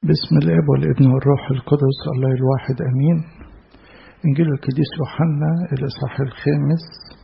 بسم الاب والابن والروح القدس الله الواحد امين انجيل القديس يوحنا الاصحاح الخامس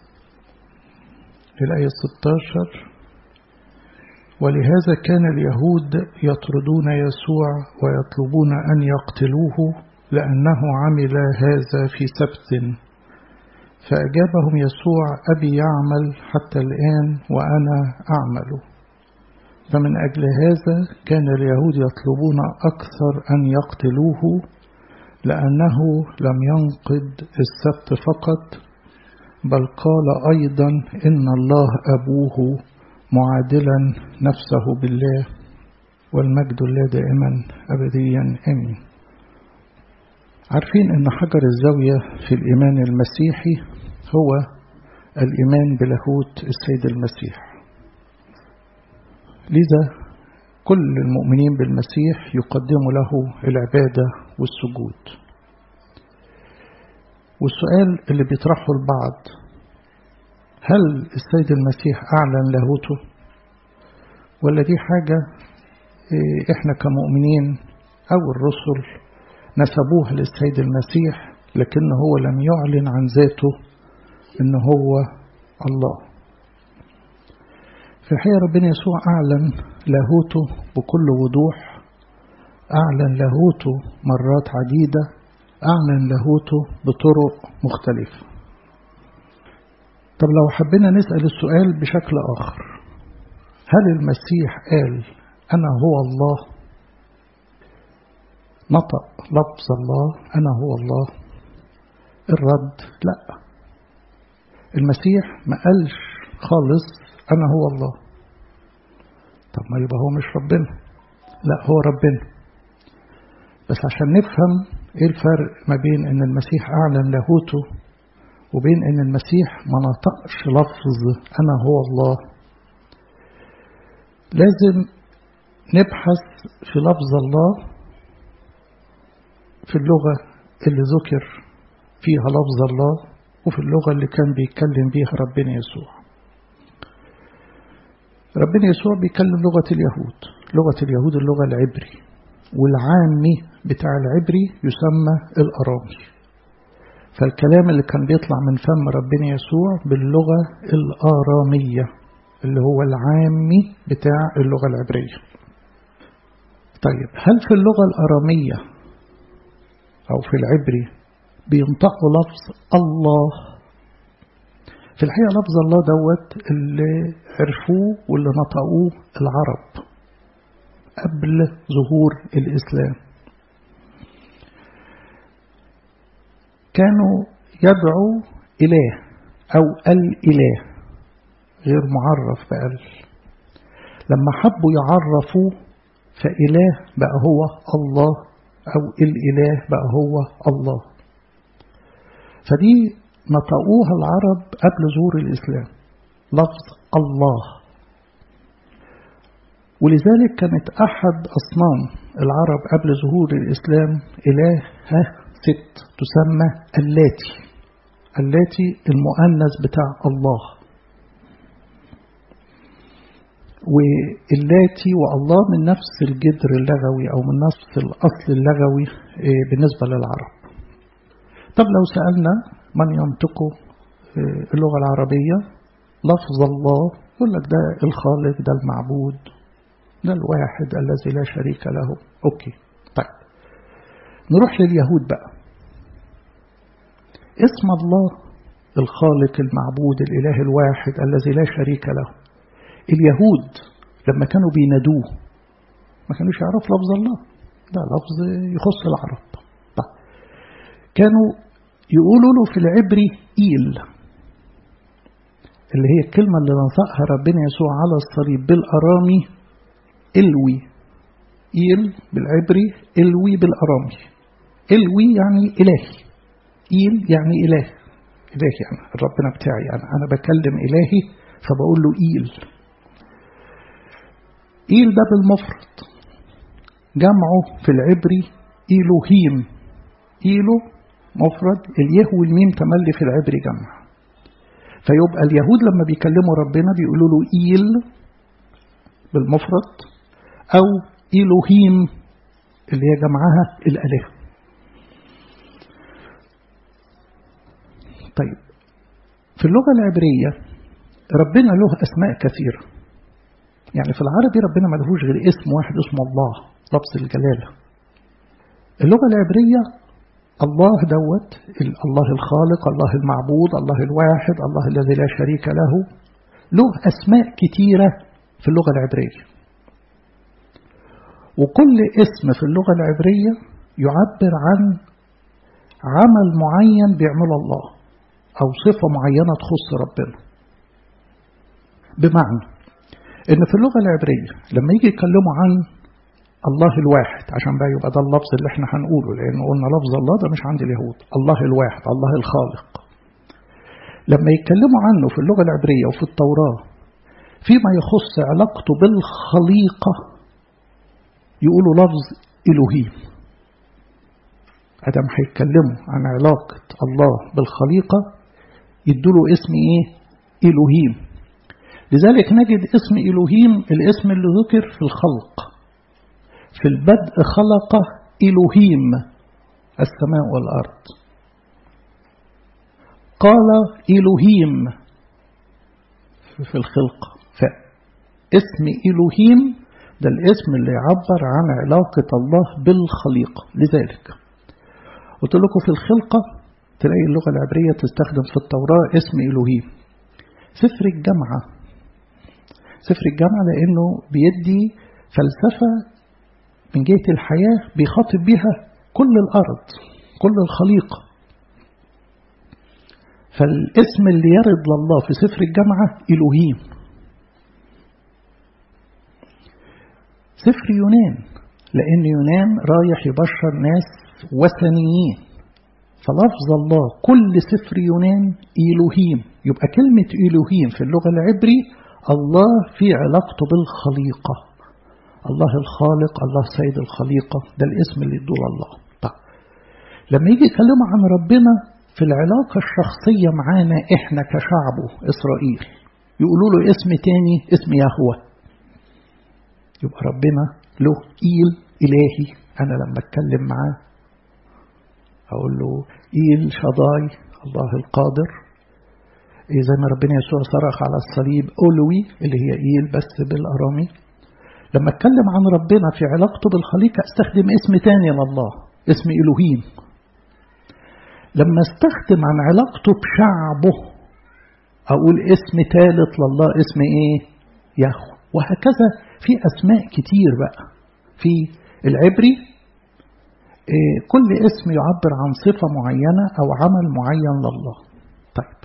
الايه 16 ولهذا كان اليهود يطردون يسوع ويطلبون ان يقتلوه لانه عمل هذا في سبت فاجابهم يسوع ابي يعمل حتى الان وانا اعمل فمن أجل هذا كان اليهود يطلبون أكثر أن يقتلوه لأنه لم ينقض السبت فقط بل قال أيضا إن الله أبوه معادلا نفسه بالله والمجد الله دائما أبديا آمين عارفين أن حجر الزاوية في الإيمان المسيحي هو الإيمان بلاهوت السيد المسيح لذا كل المؤمنين بالمسيح يقدموا له العبادة والسجود والسؤال اللي بيطرحه البعض هل السيد المسيح أعلن لاهوته ولا دي حاجة إحنا كمؤمنين أو الرسل نسبوها للسيد المسيح لكن هو لم يعلن عن ذاته إن هو الله في الحقيقة ربنا يسوع أعلن لاهوته بكل وضوح أعلن لاهوته مرات عديدة أعلن لاهوته بطرق مختلفة طب لو حبينا نسأل السؤال بشكل آخر هل المسيح قال أنا هو الله نطق لفظ الله أنا هو الله الرد لا المسيح ما قالش خالص أنا هو الله طب ما يبقى هو مش ربنا لا هو ربنا بس عشان نفهم ايه الفرق ما بين ان المسيح اعلن لاهوته وبين ان المسيح ما نطقش لفظ انا هو الله لازم نبحث في لفظ الله في اللغة اللي ذكر فيها لفظ الله وفي اللغة اللي كان بيتكلم بيها ربنا يسوع ربنا يسوع بيكلم لغة اليهود لغة اليهود اللغة العبري والعامي بتاع العبري يسمى الأرامي فالكلام اللي كان بيطلع من فم ربنا يسوع باللغة الآرامية اللي هو العامي بتاع اللغة العبرية طيب هل في اللغة الآرامية أو في العبري بينطقوا لفظ الله في الحقيقة لفظ الله دوت اللي عرفوه واللي نطقوه العرب قبل ظهور الإسلام كانوا يدعوا إله أو الإله غير معرف بقل لما حبوا يعرفوه فإله بقى هو الله أو الإله بقى هو الله فدي نطقوها العرب قبل ظهور الإسلام لفظ الله ولذلك كانت أحد أصنام العرب قبل ظهور الإسلام إلهة ست تسمى اللاتي اللاتي المؤنث بتاع الله واللاتي والله من نفس الجذر اللغوي أو من نفس الأصل اللغوي بالنسبة للعرب طب لو سألنا من ينطق اللغة العربية لفظ الله يقول لك ده الخالق ده المعبود ده الواحد الذي لا شريك له أوكي طيب نروح لليهود بقى اسم الله الخالق المعبود الإله الواحد الذي لا شريك له اليهود لما كانوا بينادوه ما كانوش يعرفوا لفظ الله ده لفظ يخص العرب طيب. كانوا يقولوا له في العبري إيل اللي هي الكلمة اللي نطقها ربنا يسوع على الصليب بالأرامي إلوي إيل بالعبري إلوي بالأرامي إلوي يعني إلهي إيل يعني إله إلهي يعني ربنا بتاعي يعني أنا بكلم إلهي فبقول له إيل إيل ده بالمفرد جمعه في العبري إيلوهيم إيلو مفرد اليه والميم تملي في العبري جمع فيبقى اليهود لما بيكلموا ربنا بيقولوا له إيل بالمفرد أو إلوهيم اللي هي جمعها الآلهة طيب في اللغة العبرية ربنا له أسماء كثيرة يعني في العربي ربنا ما لهوش غير اسم واحد اسمه الله لفظ الجلالة اللغة العبرية الله دوت الله الخالق الله المعبود الله الواحد الله الذي لا شريك له له أسماء كتيرة في اللغة العبرية وكل اسم في اللغة العبرية يعبر عن عمل معين بيعمله الله أو صفة معينة تخص ربنا بمعنى إن في اللغة العبرية لما يجي يتكلموا عن الله الواحد عشان بقى يبقى ده اللفظ اللي احنا هنقوله لأن قلنا لفظ الله ده مش عند اليهود الله الواحد الله الخالق لما يتكلموا عنه في اللغة العبرية وفي التوراة فيما يخص علاقته بالخليقة يقولوا لفظ إلهيم أدم هيتكلموا عن علاقة الله بالخليقة يدوا اسم إيه؟ إلهيم لذلك نجد اسم إلهيم الاسم اللي ذكر في الخلق في البدء خلق إلهيم السماء والأرض قال إلهيم في الخلق فاسم إلهيم ده الاسم اللي يعبر عن علاقة الله بالخليقة لذلك قلت لكم في الخلقة تلاقي اللغة العبرية تستخدم في التوراة اسم إلهيم سفر الجامعة سفر الجامعة لأنه بيدي فلسفة من جهة الحياة بيخاطب بها كل الأرض كل الخليقة فالاسم اللي يرد لله في سفر الجامعة إلهيم سفر يونان لأن يونان رايح يبشر ناس وثنيين فلفظ الله كل سفر يونان إلهيم يبقى كلمة إلهيم في اللغة العبري الله في علاقته بالخليقة الله الخالق الله سيد الخليقة ده الاسم اللي يدور الله طيب لما يجي يكلموا عن ربنا في العلاقة الشخصية معانا إحنا كشعبه إسرائيل يقولوا له اسم تاني اسم يهوه يبقى ربنا له إيل إلهي أنا لما أتكلم معاه أقول له إيل شضاي الله القادر إيه زي ما ربنا يسوع صرخ على الصليب أولوي اللي هي إيل بس بالأرامي لما أتكلم عن ربنا في علاقته بالخليقة أستخدم اسم تاني لله اسم إلهيم لما استخدم عن علاقته بشعبه أقول اسم ثالث لله اسم إيه يهوه وهكذا في أسماء كتير بقى في العبري إيه كل اسم يعبر عن صفة معينة أو عمل معين لله طيب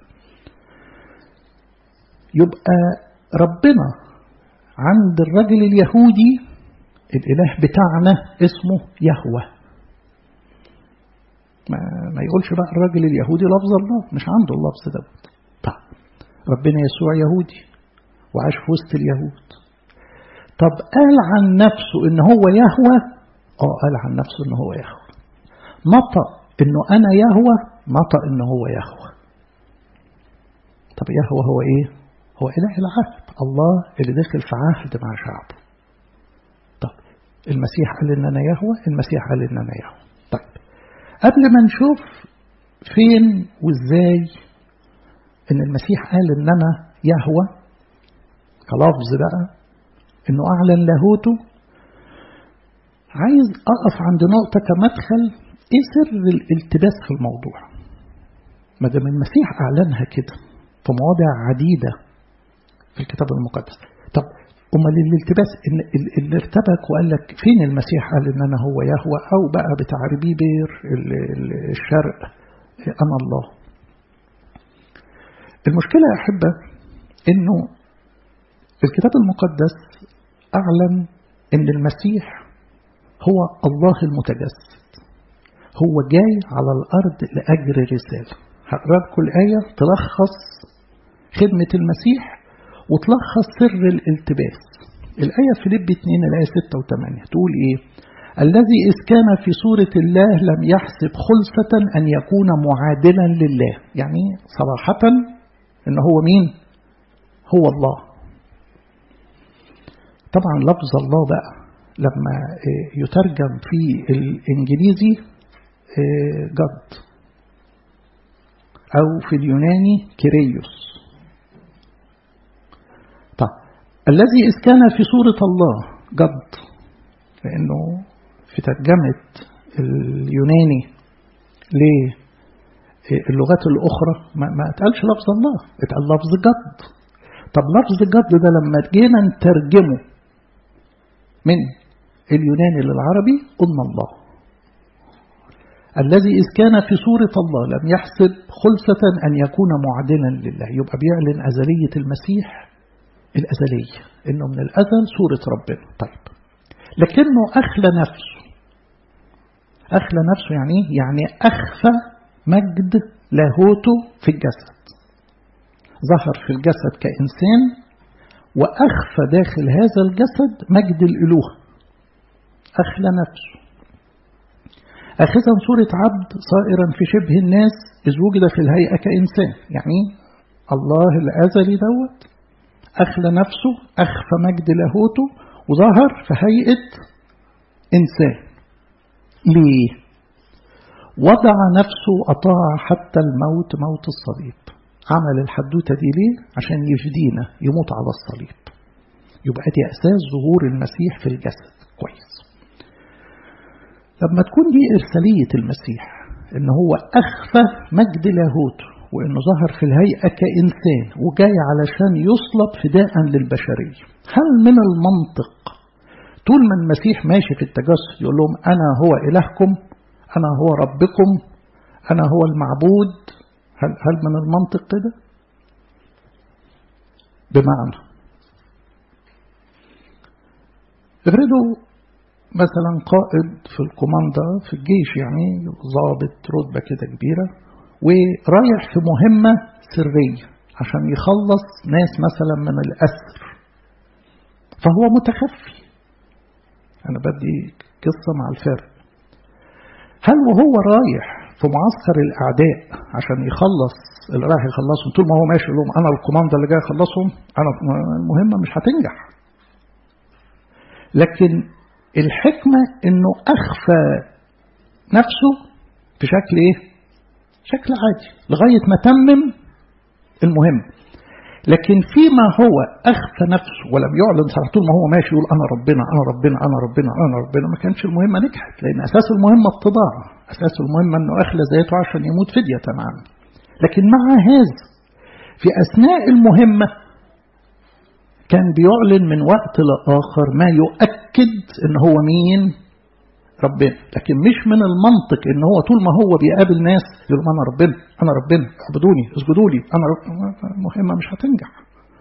يبقى ربنا عند الرجل اليهودي الإله بتاعنا اسمه يهوه ما, ما يقولش بقى الراجل اليهودي لفظ الله مش عنده اللفظ ده طيب ربنا يسوع يهودي وعاش في وسط اليهود طب قال عن نفسه ان هو يهوى اه قال عن نفسه ان هو يهوى نطق انه انا يهوى نطق انه هو يهوى طب يهوى هو ايه هو اله العهد الله اللي داخل في عهد مع شعبه طب المسيح قال ان انا يهوى المسيح قال ان انا يهوى طيب قبل ما نشوف فين وازاي ان المسيح قال ان انا يهوى كلفظ بقى انه اعلن لاهوته عايز اقف عند نقطة كمدخل ايه سر الالتباس في الموضوع ما دام المسيح اعلنها كده في مواضع عديدة في الكتاب المقدس طب امال الالتباس ان اللي ارتبك وقال لك فين المسيح قال ان انا هو يهوى او بقى بتاع ربيبير الشرق انا الله المشكلة يا احبة انه الكتاب المقدس أعلن أن المسيح هو الله المتجسد هو جاي على الأرض لأجر رسالة هقرأ لكم الآية تلخص خدمة المسيح وتلخص سر الالتباس الآية في لب 2 الآية 6 و8 تقول إيه الذي إذ كان في صورة الله لم يحسب خلصة أن يكون معادلا لله يعني صراحة إن هو مين هو الله طبعا لفظ الله بقى لما يترجم في الإنجليزي جد أو في اليوناني كيريوس طب الذي إذ كان في صورة الله جد لأنه في ترجمة اليوناني للغات الأخرى ما, ما اتقالش لفظ الله اتقال لفظ جد طب لفظ جد ده لما جينا نترجمه من اليوناني للعربي قلنا الله الذي إذ كان في صورة الله لم يحسب خلصة أن يكون معدلا لله يبقى بيعلن أزلية المسيح الأزلية إنه من الأزل صورة ربنا طيب لكنه أخلى نفسه أخلى نفسه يعني إيه؟ يعني أخفى مجد لاهوته في الجسد ظهر في الجسد كإنسان وأخفى داخل هذا الجسد مجد الإلوه أخلى نفسه أخذا صورة عبد صائرا في شبه الناس إذ وجد في الهيئة كإنسان يعني الله الأزلي دوت أخلى نفسه أخفى مجد لاهوته وظهر في هيئة إنسان ليه؟ وضع نفسه أطاع حتى الموت موت الصليب عمل الحدوتة دي ليه؟ عشان يفدينا يموت على الصليب يبقى دي أساس ظهور المسيح في الجسد كويس لما تكون دي إرسالية المسيح إن هو أخفى مجد لاهوته وإنه ظهر في الهيئة كإنسان وجاي علشان يصلب فداء للبشرية هل من المنطق طول ما المسيح ماشي في التجسد يقول لهم أنا هو إلهكم أنا هو ربكم أنا هو المعبود هل, هل من المنطق كده بمعنى افرضوا مثلا قائد في الكوماندا في الجيش يعني ضابط رتبة كده كبيرة ورايح في مهمة سرية عشان يخلص ناس مثلا من الأسر فهو متخفي أنا بدي قصة مع الفرق هل وهو رايح في معسكر الأعداء عشان يخلص اللي رايح يخلصهم طول ما هو ماشي لهم أنا الكوماندا اللي جاي أخلصهم أنا المهمة مش هتنجح لكن الحكمة إنه أخفى نفسه بشكل إيه؟ شكل عادي لغاية ما تمم المهم لكن فيما هو أخفى نفسه ولم يعلن صراحة طول ما هو ماشي يقول أنا ربنا أنا ربنا أنا ربنا أنا ربنا ما كانش المهمة نجحت لأن أساس المهمة اتضاع أساس المهمة أنه أخلى ذاته عشان يموت فدية عنه لكن مع هذا في أثناء المهمة كان بيعلن من وقت لآخر ما يؤكد أن هو مين ربنا لكن مش من المنطق ان هو طول ما هو بيقابل ناس يقول انا ربنا انا ربنا اعبدوني اسجدوا لي انا مهمه مش هتنجح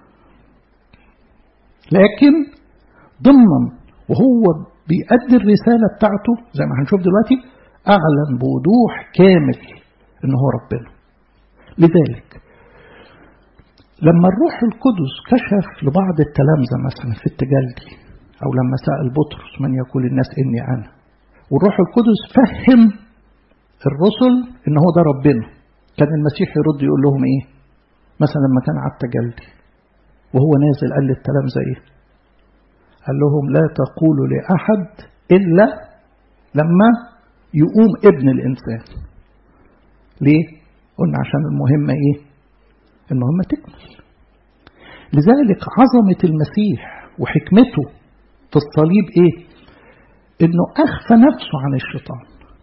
لكن ضمنا وهو بيأدي الرسالة بتاعته زي ما هنشوف دلوقتي أعلن بوضوح كامل إن هو ربنا لذلك لما الروح القدس كشف لبعض التلامذة مثلا في التجلي أو لما سأل بطرس من يقول الناس إني أنا والروح القدس فهم الرسل ان هو ده ربنا كان المسيح يرد يقول لهم ايه مثلا لما كان على التجلي وهو نازل قال للتلامذة ايه قال لهم لا تقولوا لأحد إلا لما يقوم ابن الإنسان ليه قلنا عشان المهمة ايه المهمة تكمل لذلك عظمة المسيح وحكمته في الصليب ايه انه اخفى نفسه عن الشيطان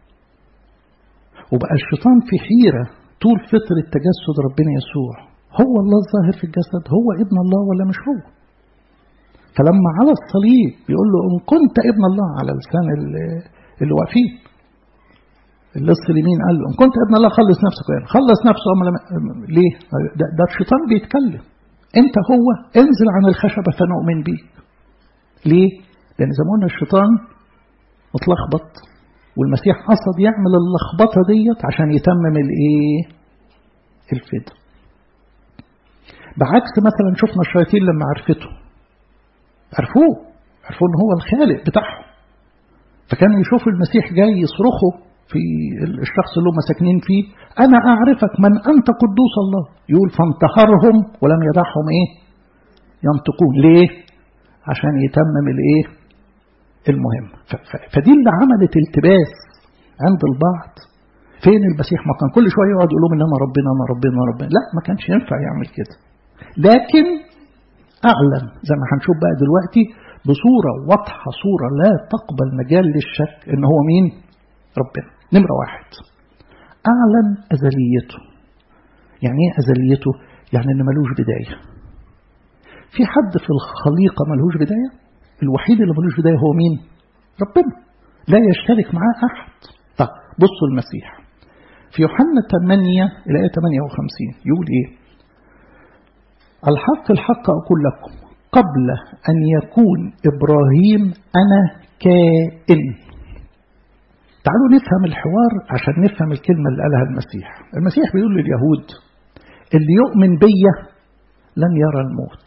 وبقى الشيطان في حيرة طول فترة تجسد ربنا يسوع هو الله الظاهر في الجسد هو ابن الله ولا مش هو فلما على الصليب بيقول له ان كنت ابن الله على لسان اللي واقفين اللص اليمين قال له ان كنت ابن الله خلص نفسك يعني خلص نفسه أما لما ليه ده, ده الشيطان بيتكلم انت هو انزل عن الخشبة فنؤمن بيك ليه لان زي ما قلنا الشيطان متلخبط والمسيح قصد يعمل اللخبطه ديت عشان يتمم الايه الفدا بعكس مثلا شفنا الشياطين لما عرفته عرفوه عرفوا ان هو الخالق بتاعهم فكانوا يشوفوا المسيح جاي يصرخوا في الشخص اللي هم ساكنين فيه انا اعرفك من انت قدوس الله يقول فانتهرهم ولم يدعهم ايه ينطقون ليه عشان يتمم الايه المهم فدي اللي عملت التباس عند البعض فين المسيح ما كان كل شويه يقعد يقول لهم ان انا ربنا انا ربنا انا ربنا لا ما كانش ينفع يعمل كده لكن اعلن زي ما هنشوف بقى دلوقتي بصوره واضحه صوره لا تقبل مجال للشك ان هو مين ربنا نمره واحد اعلن ازليته يعني ايه ازليته يعني ان ملوش بدايه في حد في الخليقه ملوش بدايه الوحيد اللي ملوش بدايه هو مين ربنا لا يشترك معاه احد طب بصوا المسيح في يوحنا 8 الآية 58 يقول إيه الحق الحق أقول لكم قبل أن يكون إبراهيم أنا كائن تعالوا نفهم الحوار عشان نفهم الكلمة اللي قالها المسيح المسيح بيقول لليهود اللي يؤمن بيا لن يرى الموت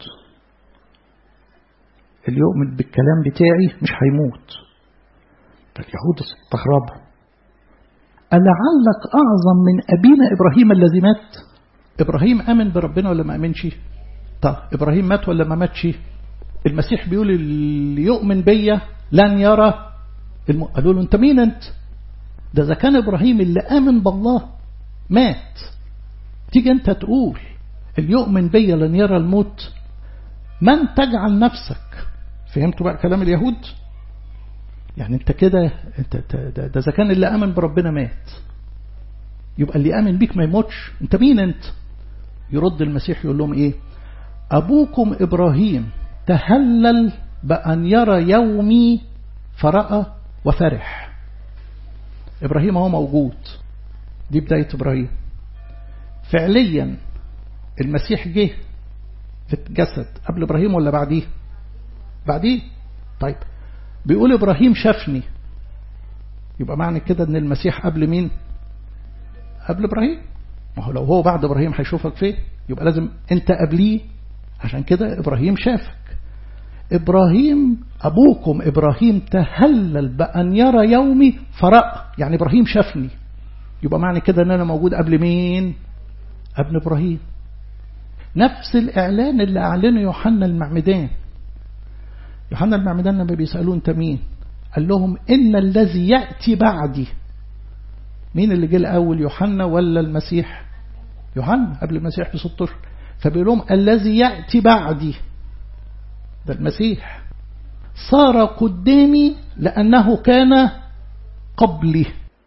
اللي يؤمن بالكلام بتاعي مش هيموت فاليهود استغربوا ألعلك أعظم من أبينا إبراهيم الذي مات إبراهيم آمن بربنا ولا ما آمنش طب إبراهيم مات ولا ما ماتش المسيح بيقول اللي يؤمن بيا لن يرى الم... قالوا له أنت مين أنت ده إذا كان إبراهيم اللي آمن بالله مات تيجي أنت تقول اللي يؤمن بيا لن يرى الموت من تجعل نفسك فهمتوا بقى كلام اليهود يعني انت كده انت ده اذا كان اللي امن بربنا مات يبقى اللي امن بيك ما يموتش انت مين انت يرد المسيح يقول لهم ايه ابوكم ابراهيم تهلل بان يرى يومي فراى وفرح ابراهيم هو موجود دي بدايه ابراهيم فعليا المسيح جه في الجسد قبل ابراهيم ولا بعديه بعديه طيب بيقول إبراهيم شافني يبقى معنى كده أن المسيح قبل مين قبل إبراهيم ما هو لو هو بعد إبراهيم هيشوفك فين يبقى لازم أنت قبليه عشان كده إبراهيم شافك إبراهيم أبوكم إبراهيم تهلل بأن يرى يومي فرأى يعني إبراهيم شافني يبقى معنى كده أن أنا موجود قبل مين قبل إبراهيم نفس الإعلان اللي أعلنه يوحنا المعمدان يوحنا المعمدان لما بيسألوه أنت مين قال لهم إن الذي يأتي بعدي مين اللي جه الأول يوحنا ولا المسيح يوحنا قبل المسيح بست أشهر فبيقول لهم الذي يأتي بعدي ده المسيح صار قدامي لأنه كان قبلي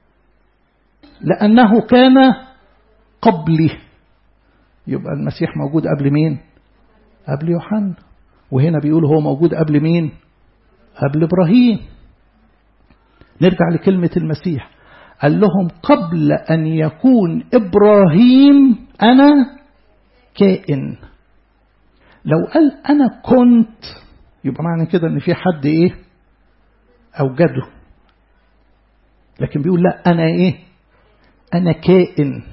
لأنه كان قبلي يبقى المسيح موجود قبل مين قبل يوحنا وهنا بيقول هو موجود قبل مين قبل إبراهيم نرجع لكلمة المسيح قال لهم قبل أن يكون إبراهيم أنا كائن لو قال أنا كنت يبقى معنى كده أن في حد إيه أوجده لكن بيقول لا أنا إيه أنا كائن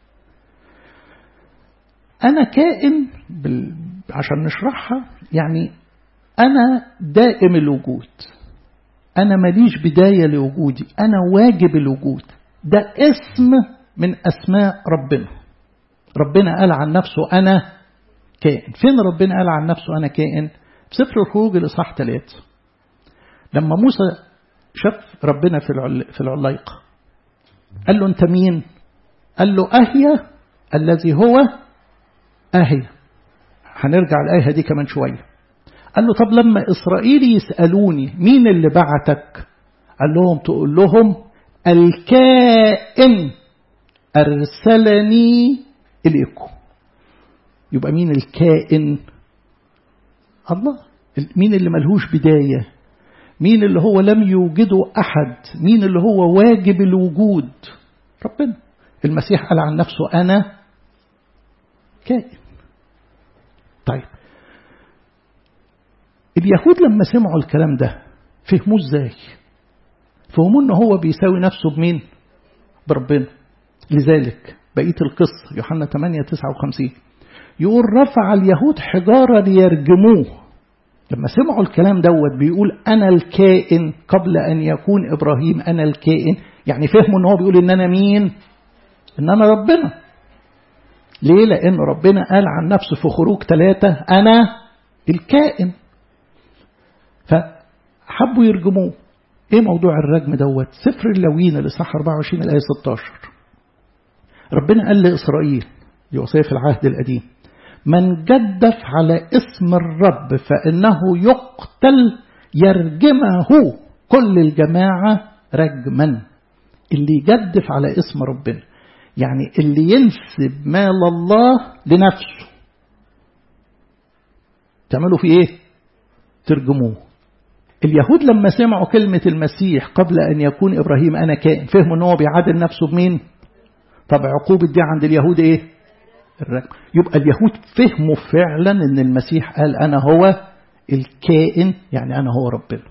أنا كائن بال... عشان نشرحها يعني أنا دائم الوجود أنا ماليش بداية لوجودي أنا واجب الوجود ده اسم من أسماء ربنا ربنا قال عن نفسه أنا كائن فين ربنا قال عن نفسه أنا كائن بسفر الخروج الإصحاح ثلاثة لما موسى شاف ربنا في في العلايقة قال له أنت مين؟ قال له أهيا الذي هو أهيا هنرجع الآية دي كمان شوية قال له طب لما إسرائيل يسألوني مين اللي بعتك قال لهم تقول لهم الكائن أرسلني إليكم يبقى مين الكائن الله مين اللي ملهوش بداية مين اللي هو لم يوجده أحد مين اللي هو واجب الوجود ربنا المسيح قال عن نفسه أنا كائن طيب اليهود لما سمعوا الكلام ده فهموه ازاي فهموا ان هو بيساوي نفسه بمين بربنا لذلك بقية القصة يوحنا 8 59 يقول رفع اليهود حجارة ليرجموه لما سمعوا الكلام دوت بيقول أنا الكائن قبل أن يكون إبراهيم أنا الكائن يعني فهموا أن هو بيقول إن أنا مين إن أنا ربنا ليه لأن ربنا قال عن نفسه في خروج ثلاثة أنا الكائن حبوا يرجموه ايه موضوع الرجم دوت سفر اللاويين الاصحاح 24 الايه 16 ربنا قال لاسرائيل دي وصيه في العهد القديم من جدف على اسم الرب فانه يقتل يرجمه كل الجماعه رجما اللي يجدف على اسم ربنا يعني اللي ينسب مال الله لنفسه تعملوا فيه ايه ترجموه اليهود لما سمعوا كلمة المسيح قبل أن يكون إبراهيم أنا كائن فهموا أنه بيعادل نفسه بمين طب عقوبة دي عند اليهود إيه الرجم يبقى اليهود فهموا فعلا أن المسيح قال أنا هو الكائن يعني أنا هو ربنا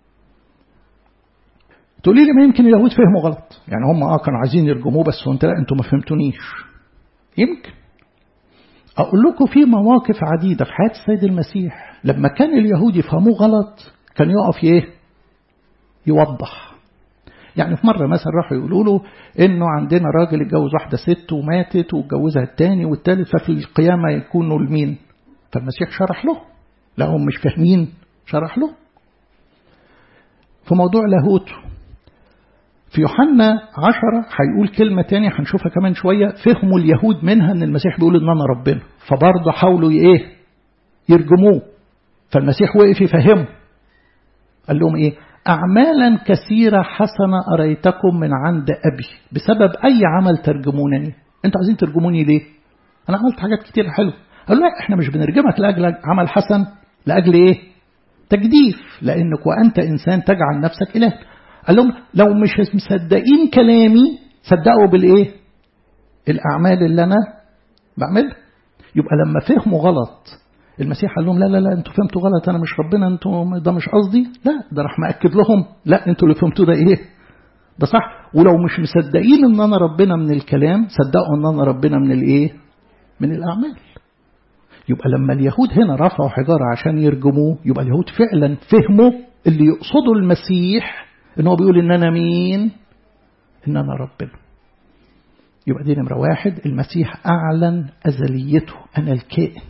تقولي لي ما يمكن اليهود فهموا غلط يعني هم اه كانوا عايزين يرجموه بس وانت لا انتوا ما فهمتونيش يمكن اقول لكم في مواقف عديده في حياه السيد المسيح لما كان اليهود يفهموه غلط كان يقف ايه يوضح يعني في مره مثلا راحوا يقولوا له انه عندنا راجل اتجوز واحده ست وماتت واتجوزها الثاني والثالث ففي القيامه يكونوا لمين فالمسيح شرح له لا هم مش فاهمين شرح له في موضوع لاهوته في يوحنا عشرة هيقول كلمة تانية هنشوفها كمان شوية فهموا اليهود منها ان المسيح بيقول ان انا ربنا فبرضه حاولوا ايه يرجموه فالمسيح وقف يفهمه قال لهم ايه أعمالا كثيرة حسنة أريتكم من عند أبي بسبب أي عمل ترجمونني أنتوا عايزين ترجموني ليه أنا عملت حاجات كتير حلوة قالوا لا إحنا مش بنرجمك لأجل عمل حسن لأجل إيه تجديف لأنك وأنت إنسان تجعل نفسك إله قال لهم لو مش مصدقين كلامي صدقوا بالإيه الأعمال اللي أنا بعملها يبقى لما فهموا غلط المسيح قال لهم لا لا لا انتوا فهمتوا غلط انا مش ربنا انتوا ده مش قصدي لا ده راح مأكد لهم لا انتوا اللي فهمتوا ده ايه ده صح ولو مش مصدقين ان انا ربنا من الكلام صدقوا ان انا ربنا من الايه من الاعمال يبقى لما اليهود هنا رفعوا حجارة عشان يرجموه يبقى اليهود فعلا فهموا اللي يقصدوا المسيح ان هو بيقول ان انا مين ان انا ربنا يبقى دي نمرة واحد المسيح أعلن أزليته أنا الكائن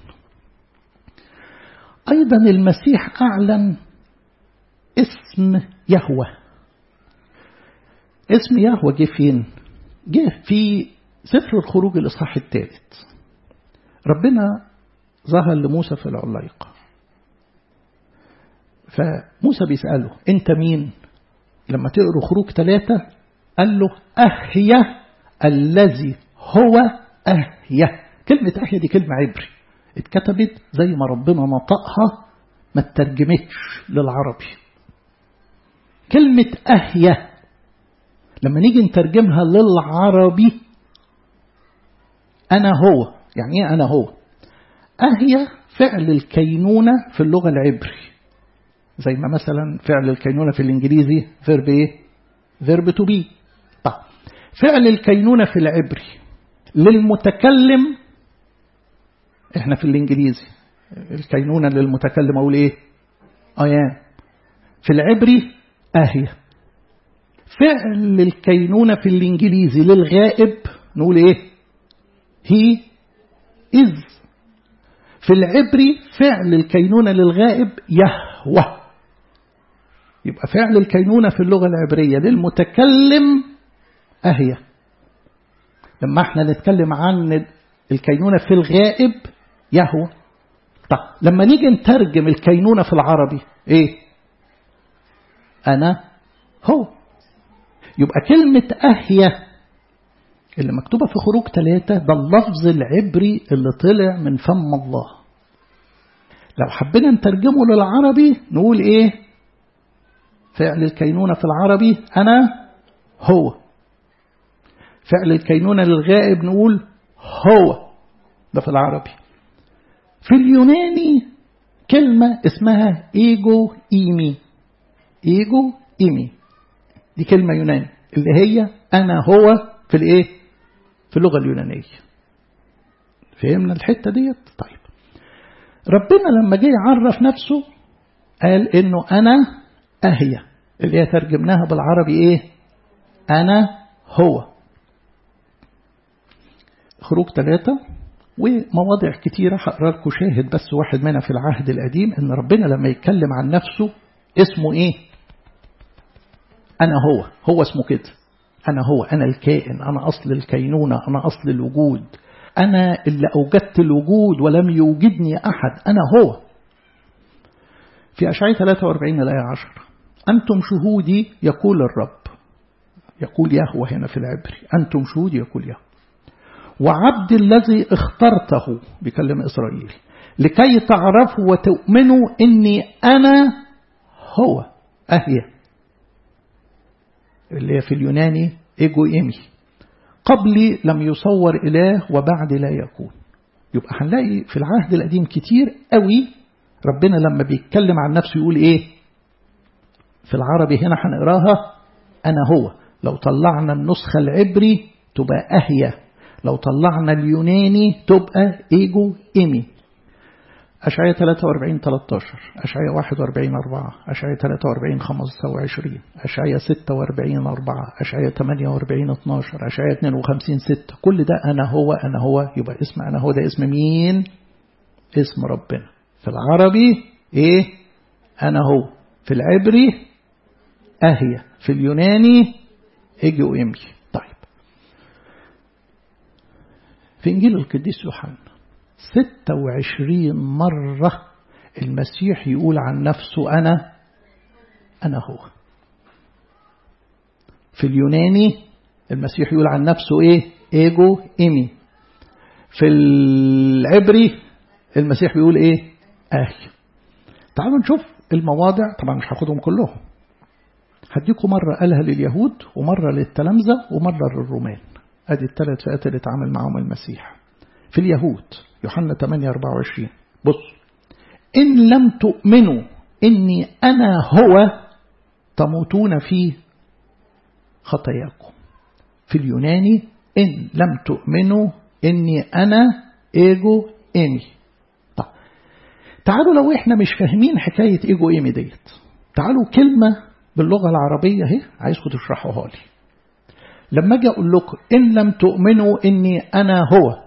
أيضا المسيح أعلن اسم يهوه اسم يهوه جه فين جه في سفر الخروج الإصحاح الثالث ربنا ظهر لموسى في العلايقة فموسى بيسأله أنت مين لما تقروا خروج ثلاثة قال له أهيا الذي هو أهيا كلمة أهيا دي كلمة عبري اتكتبت زي ما ربنا نطقها ما اترجمتش للعربي كلمة أهيا لما نيجي نترجمها للعربي أنا هو يعني إيه أنا هو أهيا فعل الكينونة في اللغة العبري زي ما مثلا فعل الكينونة في الإنجليزي فيرب إيه فيرب تو بي طيب فعل الكينونة في العبري للمتكلم احنا في الانجليزي الكينونة للمتكلم اقول ايه ايام في العبري اهية فعل الكينونة في الانجليزي للغائب نقول ايه هي از في العبري فعل الكينونة للغائب يهوى يبقى فعل الكينونة في اللغة العبرية للمتكلم أهية لما احنا نتكلم عن الكينونة في الغائب يهوى طب لما نيجي نترجم الكينونة في العربي ايه أنا هو يبقى كلمة أهية اللي مكتوبة في خروج ثلاثة ده اللفظ العبري اللي طلع من فم الله لو حبينا نترجمه للعربي نقول ايه فعل الكينونة في العربي أنا هو فعل الكينونة للغائب نقول هو ده في العربي في اليوناني كلمة اسمها ايجو ايمي ايجو ايمي دي كلمة يوناني اللي هي أنا هو في الايه في اللغة اليونانية فهمنا الحتة ديت طيب ربنا لما جه يعرف نفسه قال انه انا اهيا اللي هي ترجمناها بالعربي ايه انا هو خروج ثلاثة ومواضع كتيرة هقرا لكم شاهد بس واحد منها في العهد القديم ان ربنا لما يتكلم عن نفسه اسمه ايه انا هو هو اسمه كده انا هو انا الكائن انا اصل الكينونة انا اصل الوجود انا اللي اوجدت الوجود ولم يوجدني احد انا هو في اشعياء 43 الايه 10 انتم شهودي يقول الرب يقول يهوه هنا في العبري أنتم شهود يقول يهوه وعبد الذي اخترته بيكلم إسرائيل لكي تعرفوا وتؤمنوا إني أنا هو أهي اللي هي في اليوناني إيجو إيمي قبلي لم يصور إله وبعد لا يكون يبقى هنلاقي في العهد القديم كتير قوي ربنا لما بيتكلم عن نفسه يقول إيه في العربي هنا هنقراها أنا هو لو طلعنا النسخة العبري تبقى أهية لو طلعنا اليوناني تبقى إيجو إيمي أشعية 43 13 أشعية 41 4 أشعية 43 25 أشعية 46 4 أشعية 48 12 أشعية 52 6 كل ده أنا هو أنا هو يبقى اسم أنا هو ده اسم مين اسم ربنا في العربي إيه أنا هو في العبري أهية في اليوناني اجي وامشي طيب في انجيل القديس يوحنا 26 مرة المسيح يقول عن نفسه أنا أنا هو في اليوناني المسيح يقول عن نفسه إيه إيجو إيمي في العبري المسيح بيقول إيه أهي تعالوا نشوف المواضع طبعا مش هاخدهم كلهم هديكم مرة قالها لليهود ومرة للتلامذة ومرة للرومان ادي الثلاث فئات اللي اتعامل معاهم المسيح في اليهود يوحنا 8 24 بص إن لم تؤمنوا إني أنا هو تموتون في خطاياكم في اليوناني إن لم تؤمنوا إني أنا إيجو إيمي طب تعالوا لو إحنا مش فاهمين حكاية إيجو إيمي ديت تعالوا كلمة باللغة العربية اهي عايزكم تشرحوها لي لما اجي اقول لكم ان لم تؤمنوا اني انا هو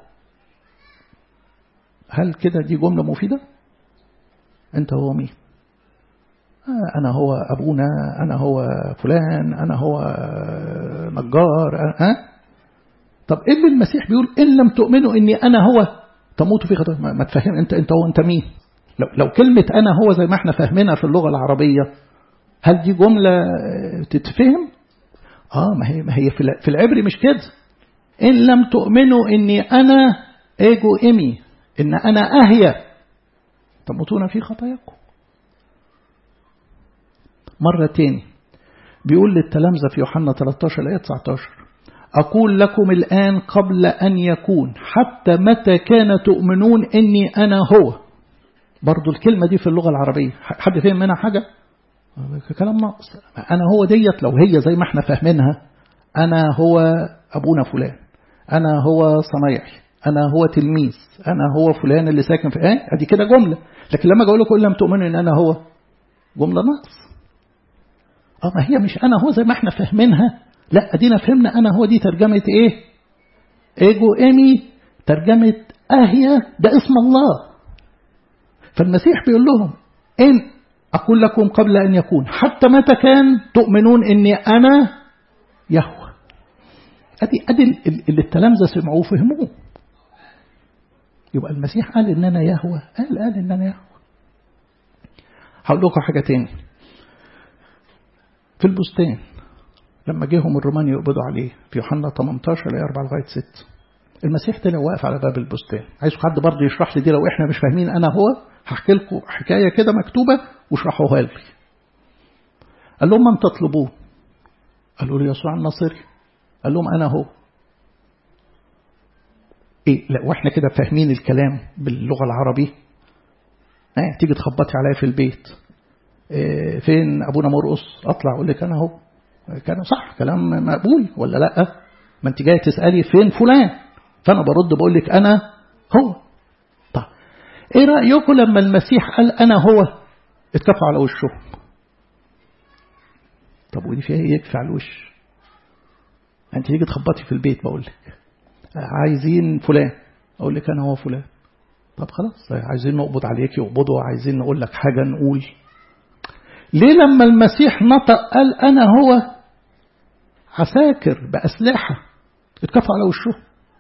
هل كده دي جملة مفيدة انت هو مين آه انا هو ابونا انا هو فلان انا هو نجار أه؟ أه؟ طب ايه اللي المسيح بيقول ان لم تؤمنوا اني انا هو تموتوا في خطايا ما تفهم انت انت هو انت مين لو, لو كلمة انا هو زي ما احنا فاهمينها في اللغة العربية هل دي جملة تتفهم اه ما هي ما هي في العبري مش كده ان لم تؤمنوا اني انا ايجو امي ان انا اهيا تموتون في خطاياكم مرة تاني بيقول للتلامذة في يوحنا 13 الآية 19 أقول لكم الآن قبل أن يكون حتى متى كان تؤمنون إني أنا هو برضو الكلمة دي في اللغة العربية حد فهم منها حاجة كلام ناقص أنا هو ديت لو هي زي ما احنا فاهمينها أنا هو أبونا فلان أنا هو صنايعي أنا هو تلميذ أنا هو فلان اللي ساكن في إيه أدي كده جملة لكن لما أقول لكم لم تؤمنوا إن أنا هو جملة ناقص اه ما هي مش أنا هو زي ما احنا فاهمينها لا أدينا فهمنا أنا هو دي ترجمة إيه إيجو إيمي ترجمة أهيا ده اسم الله فالمسيح بيقول لهم إن أقول لكم قبل أن يكون حتى متى كان تؤمنون إني أنا يهوى أدي أدي اللي التلامذة سمعوه فهموه يبقى المسيح قال إن أنا يهوى قال قال إن أنا يهوى هقول لكم حاجة تاني في البستان لما جيهم الرومان يقبضوا عليه في يوحنا 18 ل 4 لغايه 6 المسيح طلع واقف على باب البستان عايز حد برضه يشرح لي دي لو احنا مش فاهمين انا هو هحكي لكم حكايه كده مكتوبه واشرحوها لي قال لهم من تطلبون قالوا لي يسوع الناصري قال لهم انا هو ايه لا واحنا كده فاهمين الكلام باللغه العربي اه تيجي تخبطي عليا في البيت اه فين ابونا مرقص اطلع اقول لك انا هو كان صح كلام مقبول ولا لا ما انت جاي تسالي فين فلان فانا برد بقول لك انا هو طب ايه رايكم لما المسيح قال انا هو اتكفوا على وشهم طب ودي فيها ايه يكفي على الوش انت تيجي تخبطي في البيت بقول لك عايزين فلان اقول لك انا هو فلان طب خلاص عايزين نقبض عليك يقبضوا عايزين نقول لك حاجه نقول ليه لما المسيح نطق قال أنا هو عساكر بأسلحة اتكفوا على وشه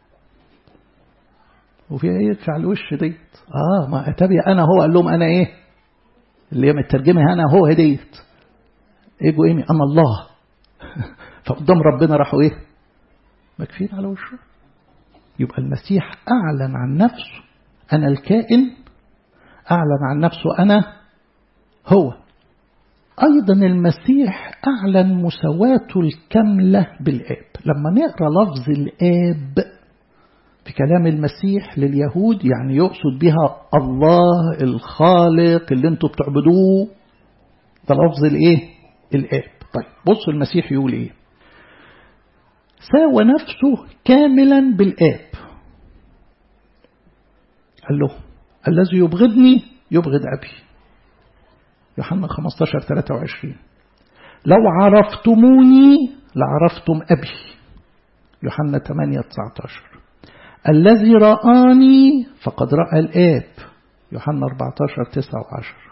وفي ايه يدفع الوش ديت اه ما اتبي انا هو قال لهم انا ايه اللي هي مترجمه انا هو هديت ايجوا ايمي انا الله فقدام ربنا راحوا ايه مكفين على وشه يبقى المسيح اعلن عن نفسه انا الكائن اعلن عن نفسه انا هو ايضا المسيح اعلن مساواته الكامله بالاب لما نقرا لفظ الاب في كلام المسيح لليهود يعني يقصد بها الله الخالق اللي انتوا بتعبدوه ده لفظ الايه الاب طيب بصوا المسيح يقول ايه ساوى نفسه كاملا بالاب قال له الذي يبغضني يبغض ابي يوحنا 15 23 لو عرفتموني لعرفتم ابي يوحنا 8 19 الذي رآني فقد رأى الآب يوحنا 14 9 و10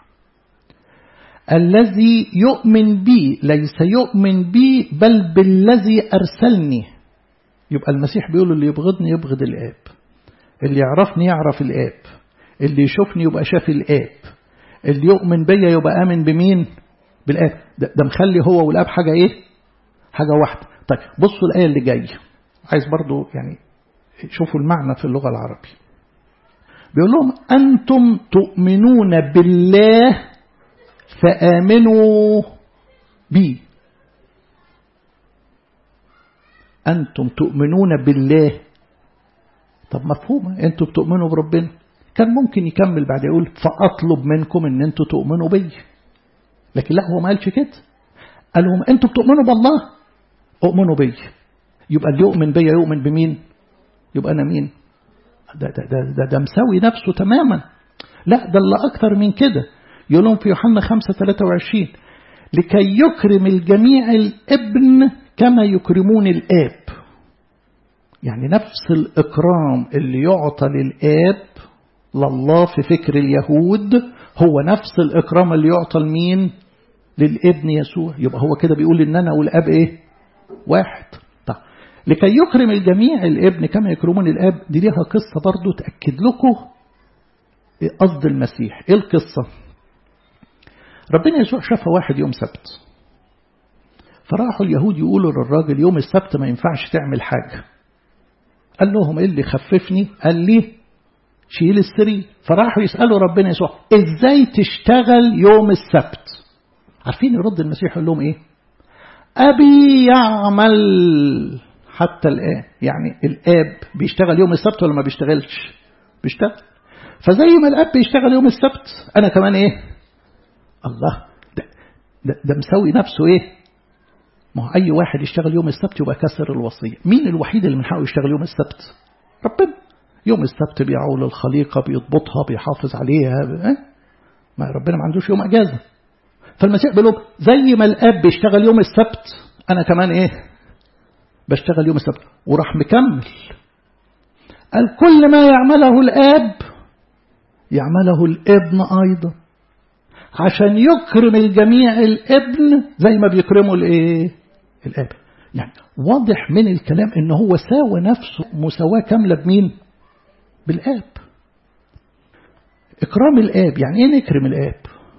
الذي يؤمن بي ليس يؤمن بي بل بالذي أرسلني يبقى المسيح بيقول اللي يبغضني يبغض الآب اللي يعرفني يعرف الآب اللي يشوفني يبقى شاف الآب اللي يؤمن بيا يبقى آمن بمين بالآب ده, ده مخلي هو والآب حاجة إيه حاجة واحدة طيب بصوا الآية اللي جاية عايز برضو يعني شوفوا المعنى في اللغة العربية بيقول لهم أنتم تؤمنون بالله فآمنوا بي أنتم تؤمنون بالله طب مفهومة أنتم بتؤمنوا بربنا كان ممكن يكمل بعد يقول فأطلب منكم أن أنتم تؤمنوا بي لكن لا هو ما قالش كده قال لهم أنتم بتؤمنوا بالله أؤمنوا بي يبقى اللي يؤمن بي يؤمن بمين يبقى أنا مين ده, ده, ده, ده, ده مساوي نفسه تماما لا ده اللي أكتر من كده يقول لهم في يوحنا 5 23 لكي يكرم الجميع الابن كما يكرمون الآب يعني نفس الإكرام اللي يعطى للآب لله في فكر اليهود هو نفس الإكرام اللي يعطى لمين للابن يسوع يبقى هو كده بيقول إن أنا والآب إيه واحد طيب لكي يكرم الجميع الابن كما يكرمون الآب دي ليها قصة برضو تأكد لكم قصد المسيح إيه القصة ربنا يسوع شاف واحد يوم سبت فراحوا اليهود يقولوا للراجل يوم السبت ما ينفعش تعمل حاجة قال لهم ايه اللي خففني قال لي شيل السرير فراحوا يسألوا ربنا يسوع ازاي تشتغل يوم السبت عارفين يرد المسيح يقول لهم ايه أبي يعمل حتى الآن يعني الآب بيشتغل يوم السبت ولا ما بيشتغلش بيشتغل فزي ما الآب بيشتغل يوم السبت أنا كمان إيه الله ده, ده, ده مسوي نفسه إيه ما هو أي واحد يشتغل يوم السبت يبقى كسر الوصية مين الوحيد اللي من حقه يشتغل يوم السبت ربنا يوم السبت بيعول الخليقة بيضبطها بيحافظ عليها اه؟ ما ربنا ما عندوش يوم أجازة فالمسيح بيقول زي ما الآب بيشتغل يوم السبت أنا كمان إيه بشتغل يوم السبت وراح مكمل قال كل ما يعمله الآب يعمله الابن أيضا عشان يكرم الجميع الابن زي ما بيكرموا الايه الاب يعني واضح من الكلام ان هو ساوى نفسه مساواة كاملة بمين بالاب اكرام الاب يعني ايه نكرم الاب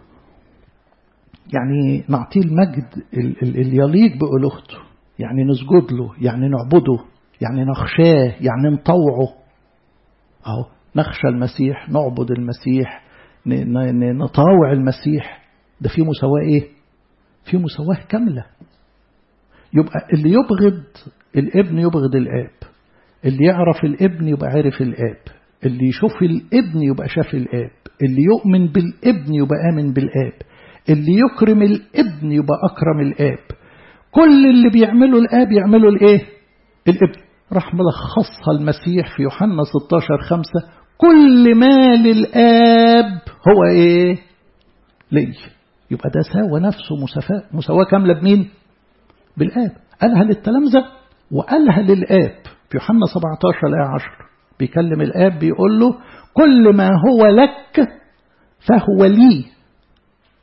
يعني نعطيه المجد اللي يليق بألوهته يعني نسجد له يعني نعبده يعني نخشاه يعني نطوعه اهو نخشى المسيح نعبد المسيح نطاوع المسيح ده في مساواة ايه في مساواة كاملة يبقى اللي يبغض الابن يبغض الاب اللي يعرف الابن يبقى عارف الاب اللي يشوف الابن يبقى شاف الاب اللي يؤمن بالابن يبقى آمن بالاب اللي يكرم الابن يبقى أكرم الاب كل اللي بيعمله الاب يعمله الايه الابن راح ملخصها المسيح في يوحنا 16 5 كل ما للآب هو إيه لي يبقى ده ساوى نفسه مساواة مساواة كاملة بمين بالآب قالها للتلامذة وقالها للآب في يوحنا 17 الآية 10 بيكلم الآب بيقول له كل ما هو لك فهو لي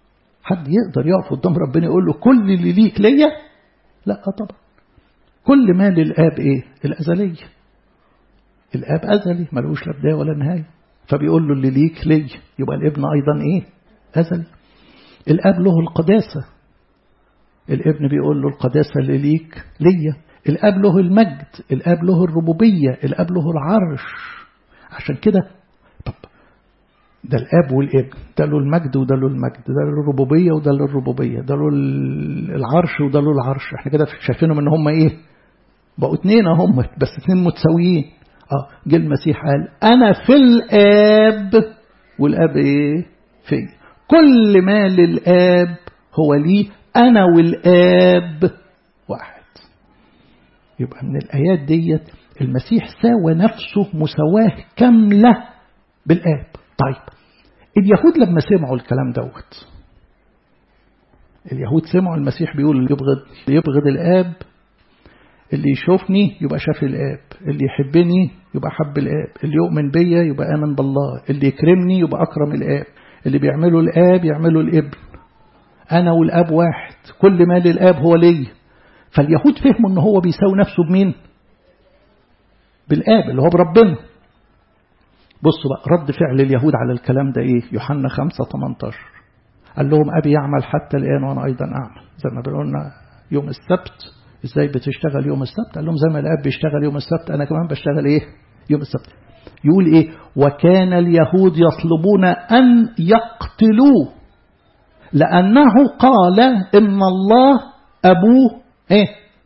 حد يقدر يقف قدام ربنا يقول له كل اللي ليك ليا لا طبعا كل ما للآب إيه الأزلية الآب أزلي ملوش لا بداية ولا نهاية فبيقول له اللي ليك لي يبقى الابن أيضا إيه أزلي الآب له القداسة الابن بيقول له القداسة اللي ليك ليا الآب له المجد الآب له الربوبية الآب له العرش عشان كده طب ده الآب والابن ده له المجد وده له المجد ده له الربوبية وده له الربوبية ده له العرش وده له العرش احنا كده شايفينهم ان هم ايه بقوا اتنين هم بس اتنين متساويين اه جه المسيح قال انا في الاب والاب ايه في كل ما للاب هو لي انا والاب واحد يبقى من الايات ديت المسيح ساوى نفسه مساواه كامله بالاب طيب اليهود لما سمعوا الكلام دوت اليهود سمعوا المسيح بيقول اللي يبغض اللي يبغض الاب اللي يشوفني يبقى شاف الآب اللي يحبني يبقى حب الآب اللي يؤمن بيا يبقى آمن بالله اللي يكرمني يبقى أكرم الآب اللي بيعمله الآب يعمله الابن أنا والآب واحد كل ما للآب هو لي فاليهود فهموا ان هو بيساوي نفسه بمين بالآب اللي هو بربنا بصوا بقى رد فعل اليهود على الكلام ده ايه يوحنا 5 18 قال لهم أبي يعمل حتى الآن وأنا أيضا أعمل زي ما بنقولنا يوم السبت ازاي بتشتغل يوم السبت قال لهم زي ما الاب بيشتغل يوم السبت انا كمان بشتغل ايه يوم السبت يقول ايه وكان اليهود يطلبون ان يقتلوه لانه قال ان الله ابوه ايه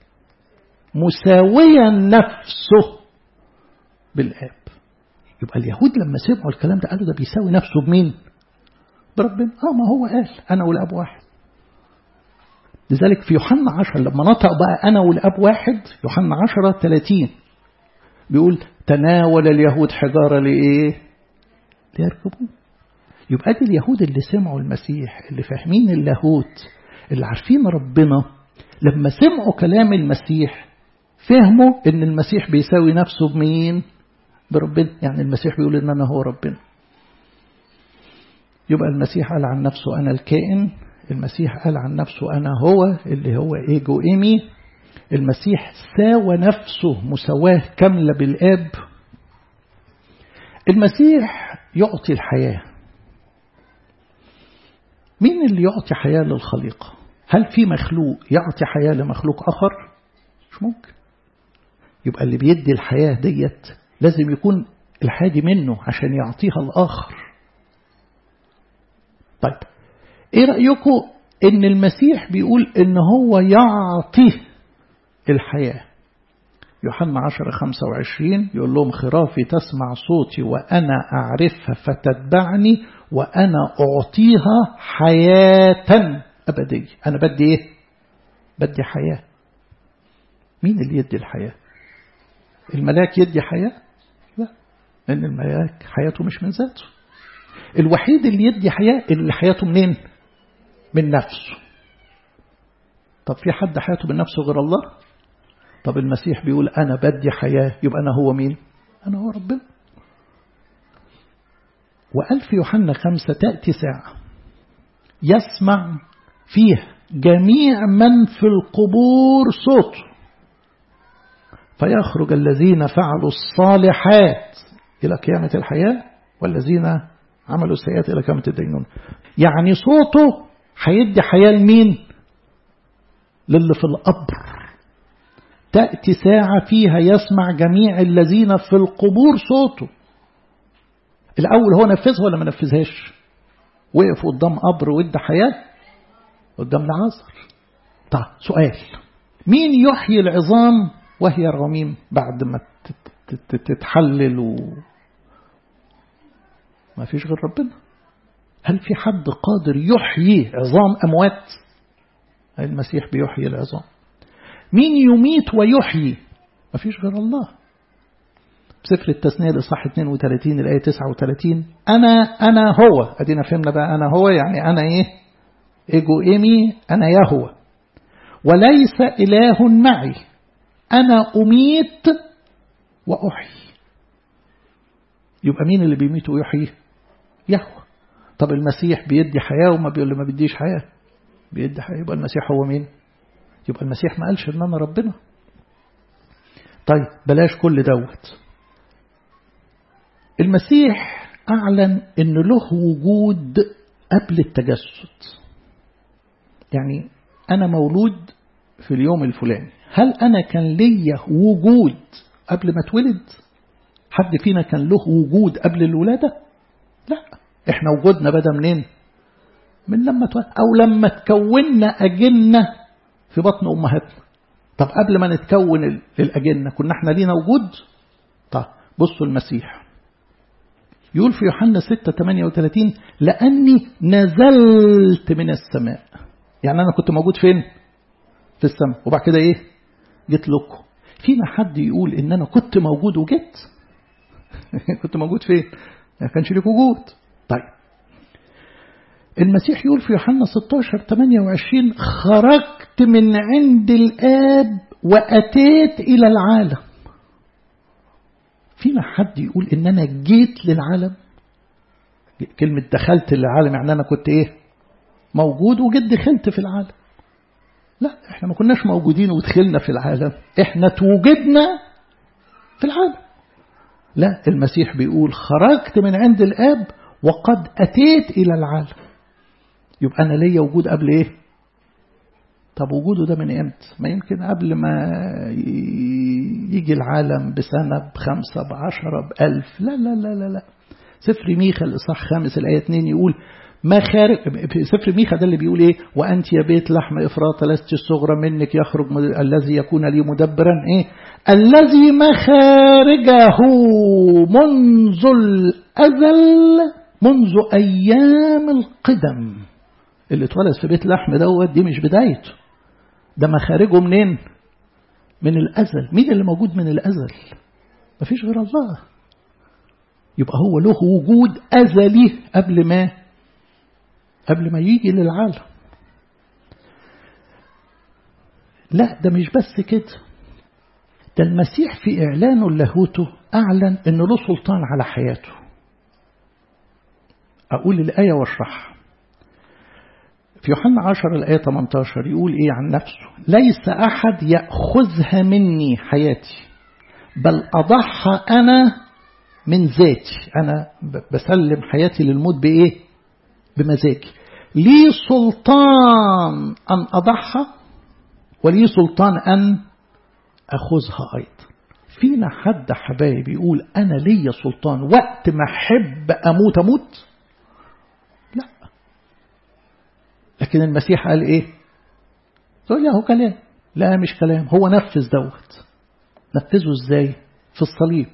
مساويا نفسه بالاب يبقى اليهود لما سمعوا الكلام ده قالوا ده بيساوي نفسه بمين بربنا اه ما هو قال انا والاب واحد لذلك في يوحنا 10 لما نطق بقى أنا والأب واحد يوحنا 10 30 بيقول تناول اليهود حجارة لإيه؟ ليركبوه يبقى دي اليهود اللي سمعوا المسيح اللي فاهمين اللاهوت اللي عارفين ربنا لما سمعوا كلام المسيح فهموا ان المسيح بيساوي نفسه بمين بربنا يعني المسيح بيقول ان انا هو ربنا يبقى المسيح قال عن نفسه انا الكائن المسيح قال عن نفسه أنا هو اللي هو إيجو إيمي المسيح ساوى نفسه مساواة كاملة بالآب المسيح يعطي الحياة مين اللي يعطي حياة للخليقة هل في مخلوق يعطي حياة لمخلوق آخر مش ممكن يبقى اللي بيدي الحياة ديت لازم يكون الحياة دي منه عشان يعطيها الآخر طيب ايه رأيكم ان المسيح بيقول ان هو يعطي الحياة يوحنا 10 25 يقول لهم خرافي تسمع صوتي وأنا أعرفها فتتبعني وأنا أعطيها حياة أبدية أنا بدي إيه بدي حياة مين اللي يدي الحياة الملاك يدي حياة لا لأن الملاك حياته مش من ذاته الوحيد اللي يدي حياة اللي حياته منين من نفسه طب في حد حياته من نفسه غير الله طب المسيح بيقول أنا بدي حياة يبقى أنا هو مين أنا هو ربنا وقال في يوحنا خمسة تأتي ساعة يسمع فيه جميع من في القبور صوته فيخرج الذين فعلوا الصالحات إلى قيامة الحياة والذين عملوا السيئات إلى قيامة الدينون يعني صوته هيدي حياة لمين للي في القبر تأتي ساعة فيها يسمع جميع الذين في القبور صوته الأول هو نفذها ولا ما نفذهاش وقف قدام قبر وادى حياة قدام العصر طيب سؤال مين يحيي العظام وهي رميم بعد ما تتحلل و ما فيش غير ربنا هل في حد قادر يحيي عظام أموات المسيح بيحيي العظام مين يميت ويحيي ما فيش غير الله سفر التثنية لصح 32 الآية 39 أنا أنا هو أدينا فهمنا بقى أنا هو يعني أنا إيه إيجو إيمي أنا يهوى وليس إله معي أنا أميت وأحيي يبقى مين اللي بيميت ويحيي يهوى طب المسيح بيدي حياة وما بيقول له ما بيديش حياة بيدي حياة يبقى المسيح هو مين يبقى المسيح ما قالش ان انا ربنا طيب بلاش كل دوت المسيح اعلن ان له وجود قبل التجسد يعني انا مولود في اليوم الفلاني هل انا كان ليا وجود قبل ما اتولد حد فينا كان له وجود قبل الولادة لا احنا وجودنا بدا منين من لما اتولد او لما تكوننا اجنة في بطن امهاتنا طب قبل ما نتكون الأجنة كنا احنا لينا وجود طب بصوا المسيح يقول في يوحنا 6 38 لأني نزلت من السماء يعني أنا كنت موجود فين في السماء وبعد كده إيه جيت لكم فينا حد يقول إن أنا كنت موجود وجيت كنت موجود فين ما كانش ليك وجود طيب المسيح يقول في يوحنا 16 28 خرجت من عند الآب وأتيت إلى العالم فينا حد يقول إن أنا جيت للعالم كلمة دخلت للعالم يعني أنا كنت إيه موجود وجيت دخلت في العالم لا احنا ما كناش موجودين ودخلنا في العالم احنا توجدنا في العالم لا المسيح بيقول خرجت من عند الآب وقد أتيت إلى العالم يبقى أنا ليا وجود قبل إيه طب وجوده ده من امتى ما يمكن قبل ما يجي العالم بسنة بخمسة بعشرة بألف لا لا لا لا لا سفر ميخا الإصحاح خامس الآية 2 يقول ما خارج في سفر ميخا ده اللي بيقول ايه وانت يا بيت لحم افراط لست الصغرى منك يخرج الذي يكون لي مدبرا ايه الذي مخارجه منذ الازل منذ ايام القدم اللي اتولد في بيت لحم دوت دي مش بدايته ده مخارجه منين من الازل مين اللي موجود من الازل مفيش غير الله يبقى هو له وجود ازلي قبل ما قبل ما يجي للعالم لا ده مش بس كده ده المسيح في إعلانه لاهوته أعلن أنه له سلطان على حياته أقول الآية واشرحها في يوحنا 10 الآية 18 يقول إيه عن نفسه ليس أحد يأخذها مني حياتي بل أضحى أنا من ذاتي أنا بسلم حياتي للموت بإيه بمزاجي لي سلطان أن أضحى ولي سلطان أن أخذها أيضا فينا حد حبايب يقول أنا لي سلطان وقت ما أحب أموت أموت لا لكن المسيح قال إيه تقول لي هو كلام لا مش كلام هو نفذ دوت نفذه إزاي في الصليب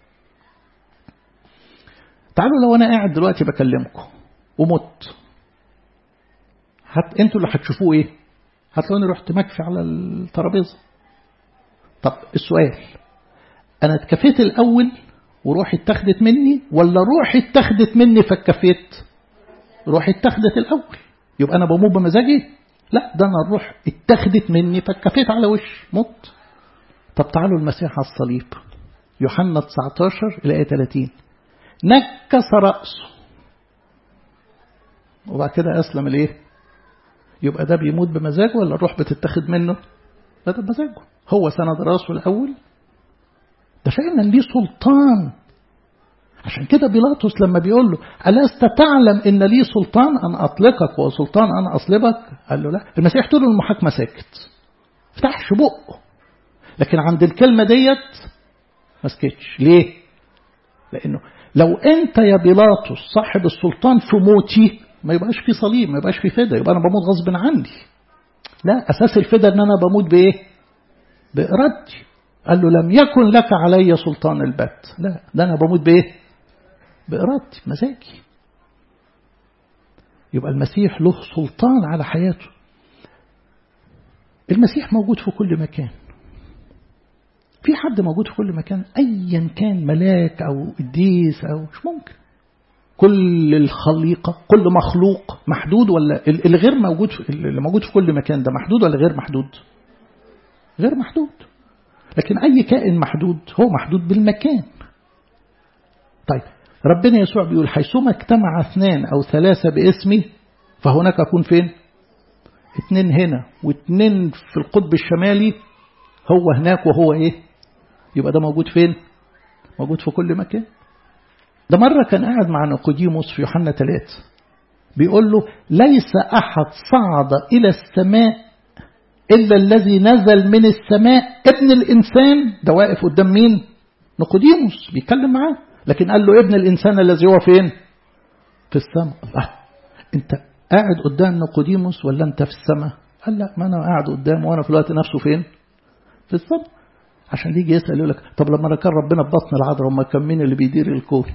تعالوا لو أنا قاعد دلوقتي بكلمكم ومت هت انتوا اللي هتشوفوه ايه هتلاقوني رحت مكفي على الترابيزه طب السؤال انا اتكفيت الاول وروحي اتخذت مني ولا روحي اتخذت مني فاتكفيت روحي اتخذت الاول يبقى انا بموت بمزاجي لا ده انا الروح اتخذت مني فاتكفيت على وش مت طب تعالوا المسيح على الصليب يوحنا 19 الايه 30 نكس راسه وبعد كده أسلم الإيه يبقى ده بيموت بمزاجه ولا الروح بتتخذ منه لا ده بمزاجه هو سند راسه الأول ده فعلا ليه سلطان عشان كده بيلاطس لما بيقول له ألست تعلم إن لي سلطان أن أطلقك وسلطان أن أصلبك قال له لا المسيح طول المحاكمة ساكت فتحش بقه لكن عند الكلمة ديت ما سكتش ليه لأنه لو أنت يا بيلاطس صاحب السلطان في موتي ما يبقاش في صليب ما يبقاش في فدا يبقى أنا بموت غصب عني لا أساس الفدا أن أنا بموت بإيه بإرادتي قال له لم يكن لك علي سلطان البت لا ده أنا بموت بإيه بإرادتي مزاجي يبقى المسيح له سلطان على حياته المسيح موجود في كل مكان في حد موجود في كل مكان ايا كان ملاك او قديس او مش ممكن كل الخليقه كل مخلوق محدود ولا اللي غير موجود في اللي موجود في كل مكان ده محدود ولا غير محدود غير محدود لكن اي كائن محدود هو محدود بالمكان طيب ربنا يسوع بيقول حيثما اجتمع اثنان أو ثلاثة باسمي فهناك أكون فين اتنين هنا واتنين في القطب الشمالي هو هناك وهو ايه يبقى ده موجود فين موجود في كل مكان ده مرة كان قاعد مع نيقوديموس في يوحنا 3 بيقول له ليس أحد صعد إلى السماء إلا الذي نزل من السماء ابن الإنسان ده واقف قدام مين نيقوديموس بيتكلم معاه لكن قال له ابن الإنسان الذي هو فين في السماء الله انت قاعد قدام نيقوديموس ولا انت في السماء قال لا ما انا قاعد قدامه وانا في الوقت نفسه فين في السماء عشان يجي يسأل يقول لك طب لما كان ربنا في بطن العذراء ما كان مين اللي بيدير الكون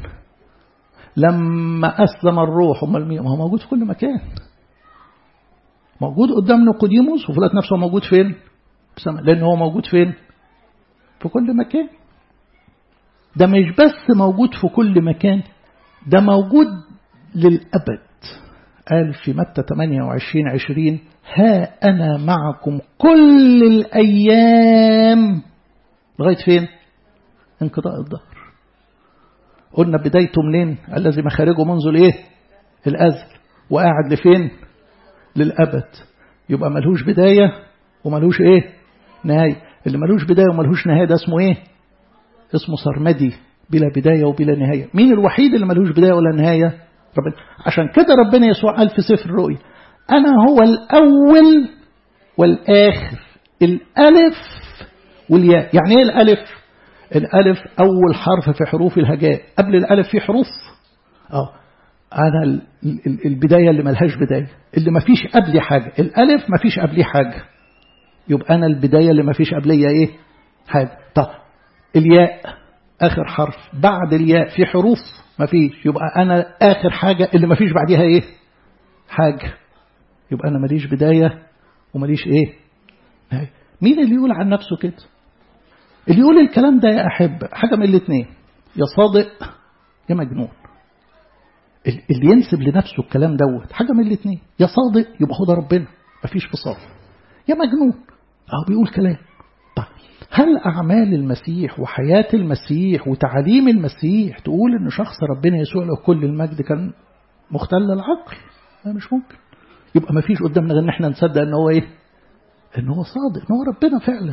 لما أسلم الروح امال مين ما هو موجود في كل مكان موجود قدام نيقوديموس وفي الوقت نفسه موجود فين في السماء لأن هو موجود فين في كل مكان ده مش بس موجود في كل مكان ده موجود للأبد قال في متى 28 20 ها أنا معكم كل الأيام لغاية فين انقضاء الظهر قلنا بدايته منين الذي مخارجه منذ الايه الأزل وقاعد لفين للأبد يبقى ملهوش بداية وملهوش ايه نهاية اللي ملهوش بداية وملهوش نهاية ده اسمه ايه اسمه سرمدي بلا بداية وبلا نهاية مين الوحيد اللي ملهوش بداية ولا نهاية ربنا عشان كده ربنا يسوع قال في سفر الرؤيا أنا هو الأول والآخر الألف والياء يعني إيه الألف الألف أول حرف في حروف الهجاء قبل الألف في حروف اه أنا البداية اللي ملهاش بداية اللي ما فيش قبلي حاجة الألف ما فيش قبلي حاجة يبقى أنا البداية اللي ما فيش قبلية إيه حاجة طب الياء آخر حرف بعد الياء في حروف ما فيش يبقى أنا آخر حاجة اللي ما فيش بعديها إيه حاجة يبقى أنا ماليش بداية وماليش إيه مين اللي يقول عن نفسه كده اللي يقول الكلام ده يا أحب حاجة من الاثنين يا صادق يا مجنون اللي ينسب لنفسه الكلام دوت حاجة من الاثنين يا صادق يبقى هو ده ربنا مفيش فصال يا مجنون أهو بيقول كلام طيب هل أعمال المسيح وحياة المسيح وتعاليم المسيح تقول إن شخص ربنا يسوع له كل المجد كان مختل العقل لا مش ممكن يبقى ما فيش قدامنا غير ان احنا نصدق ان هو ايه ان هو صادق ان هو ربنا فعلا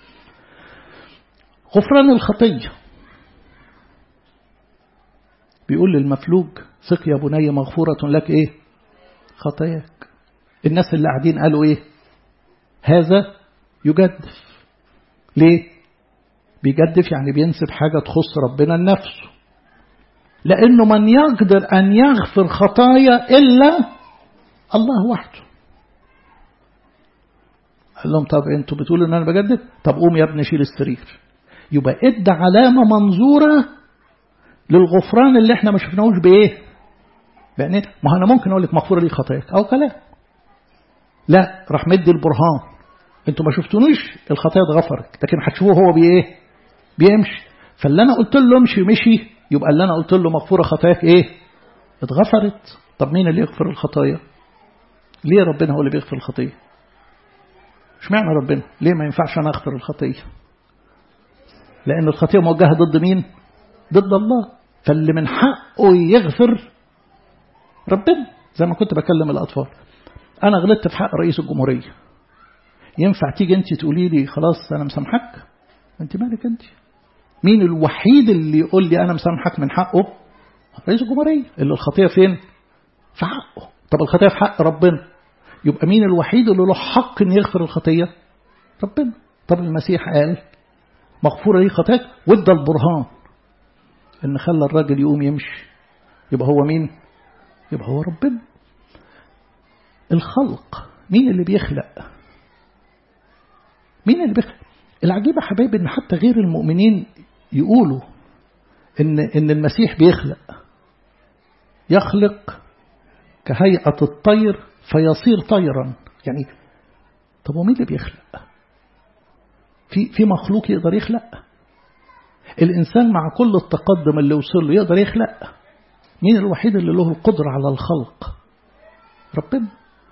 غفران الخطية بيقول للمفلوج ثق يا بني مغفورة لك ايه خطاياك الناس اللي قاعدين قالوا ايه هذا يجدف ليه بيجدف يعني بينسب حاجة تخص ربنا لنفسه لأنه من يقدر أن يغفر خطايا إلا الله وحده قال لهم طب انتوا بتقولوا ان انا بجدد طب قوم يا ابني شيل السرير يبقى ادى علامة منظورة للغفران اللي احنا ما شفناهوش بايه يعني ما انا ممكن اقول لك مغفورة لي خطاياك او كلام لا راح مدي البرهان انتوا ما شفتونيش الخطايا اتغفرت لكن هتشوفوه هو بايه بيمشي فاللي انا قلت له امشي مشي يبقى اللي انا قلت له مغفورة خطاياك ايه اتغفرت طب مين اللي يغفر الخطايا ليه ربنا هو اللي بيغفر الخطية مش معنى ربنا ليه ما ينفعش أنا أغفر الخطية لأن الخطية موجهة ضد مين ضد الله فاللي من حقه يغفر ربنا زي ما كنت بكلم الأطفال أنا غلطت في حق رئيس الجمهورية ينفع تيجي أنت تقولي لي خلاص أنا مسامحك أنت مالك أنت مين الوحيد اللي يقول لي أنا مسامحك من حقه رئيس الجمهورية اللي الخطية فين في حقه طب الخطية في حق ربنا يبقى مين الوحيد اللي له حق ان يغفر الخطية ربنا طب المسيح قال مغفورة لي خطاك وادى البرهان ان خلى الراجل يقوم يمشي يبقى هو مين يبقى هو ربنا الخلق مين اللي بيخلق مين اللي بيخلق العجيبة حبايبي ان حتى غير المؤمنين يقولوا ان ان المسيح بيخلق يخلق كهيئة الطير فيصير طيرا يعني طب ومين اللي بيخلق في في مخلوق يقدر يخلق الإنسان مع كل التقدم اللي وصل له يقدر يخلق مين الوحيد اللي له القدرة على الخلق ربنا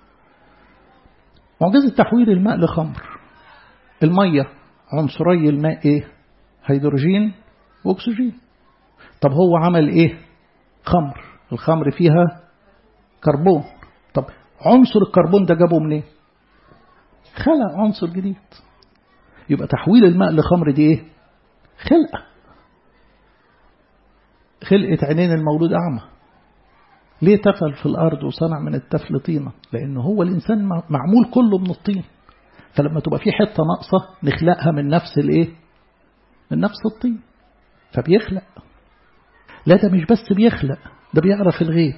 معجزة تحويل الماء لخمر المية عنصري الماء ايه هيدروجين واكسجين طب هو عمل ايه خمر الخمر فيها كربون طب عنصر الكربون ده جابه منين خلق عنصر جديد يبقى تحويل الماء لخمر دي ايه خلقة خلقة عينين المولود أعمى ليه تفل في الأرض وصنع من التفل طينة لأن هو الإنسان معمول كله من الطين فلما تبقى في حتة ناقصة نخلقها من نفس الإيه من نفس الطين فبيخلق لا ده مش بس بيخلق ده بيعرف الغيب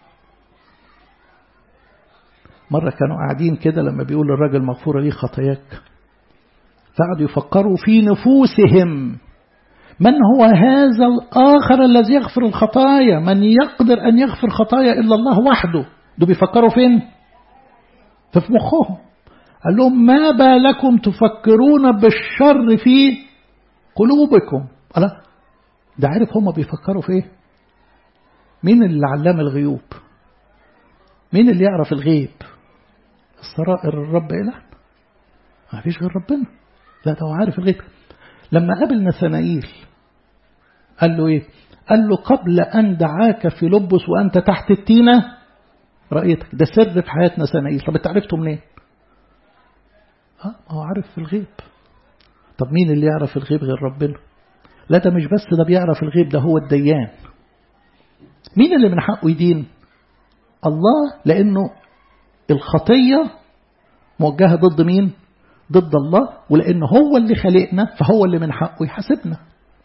مرة كانوا قاعدين كده لما بيقول الراجل مغفورة ليه خطاياك فقعدوا يفكروا في نفوسهم من هو هذا الآخر الذي يغفر الخطايا من يقدر أن يغفر خطايا إلا الله وحده دول بيفكروا فين في مخهم قال لهم ما بالكم تفكرون بالشر في قلوبكم قال ده عارف هم بيفكروا في ايه مين اللي علام الغيوب مين اللي يعرف الغيب السرائر الرب إله ما فيش غير ربنا لا ده هو عارف الغيب لما قابل نثنائيل قال له ايه قال له قبل أن دعاك في لبس وأنت تحت التينة رأيتك ده سر في حياة نثنائيل طب انت عرفته منين اه هو عارف في الغيب طب مين اللي يعرف الغيب غير ربنا لا ده مش بس ده بيعرف الغيب ده هو الديان مين اللي من حقه يدين الله لأنه الخطية موجهة ضد مين ضد الله ولأن هو اللي خلقنا فهو اللي من حقه يحاسبنا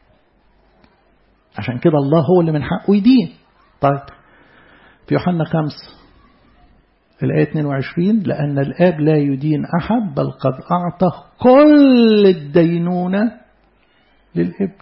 عشان كده الله هو اللي من حقه يدين طيب في يوحنا خمس الآية 22 لأن الآب لا يدين أحد بل قد أعطى كل الدينونة للابن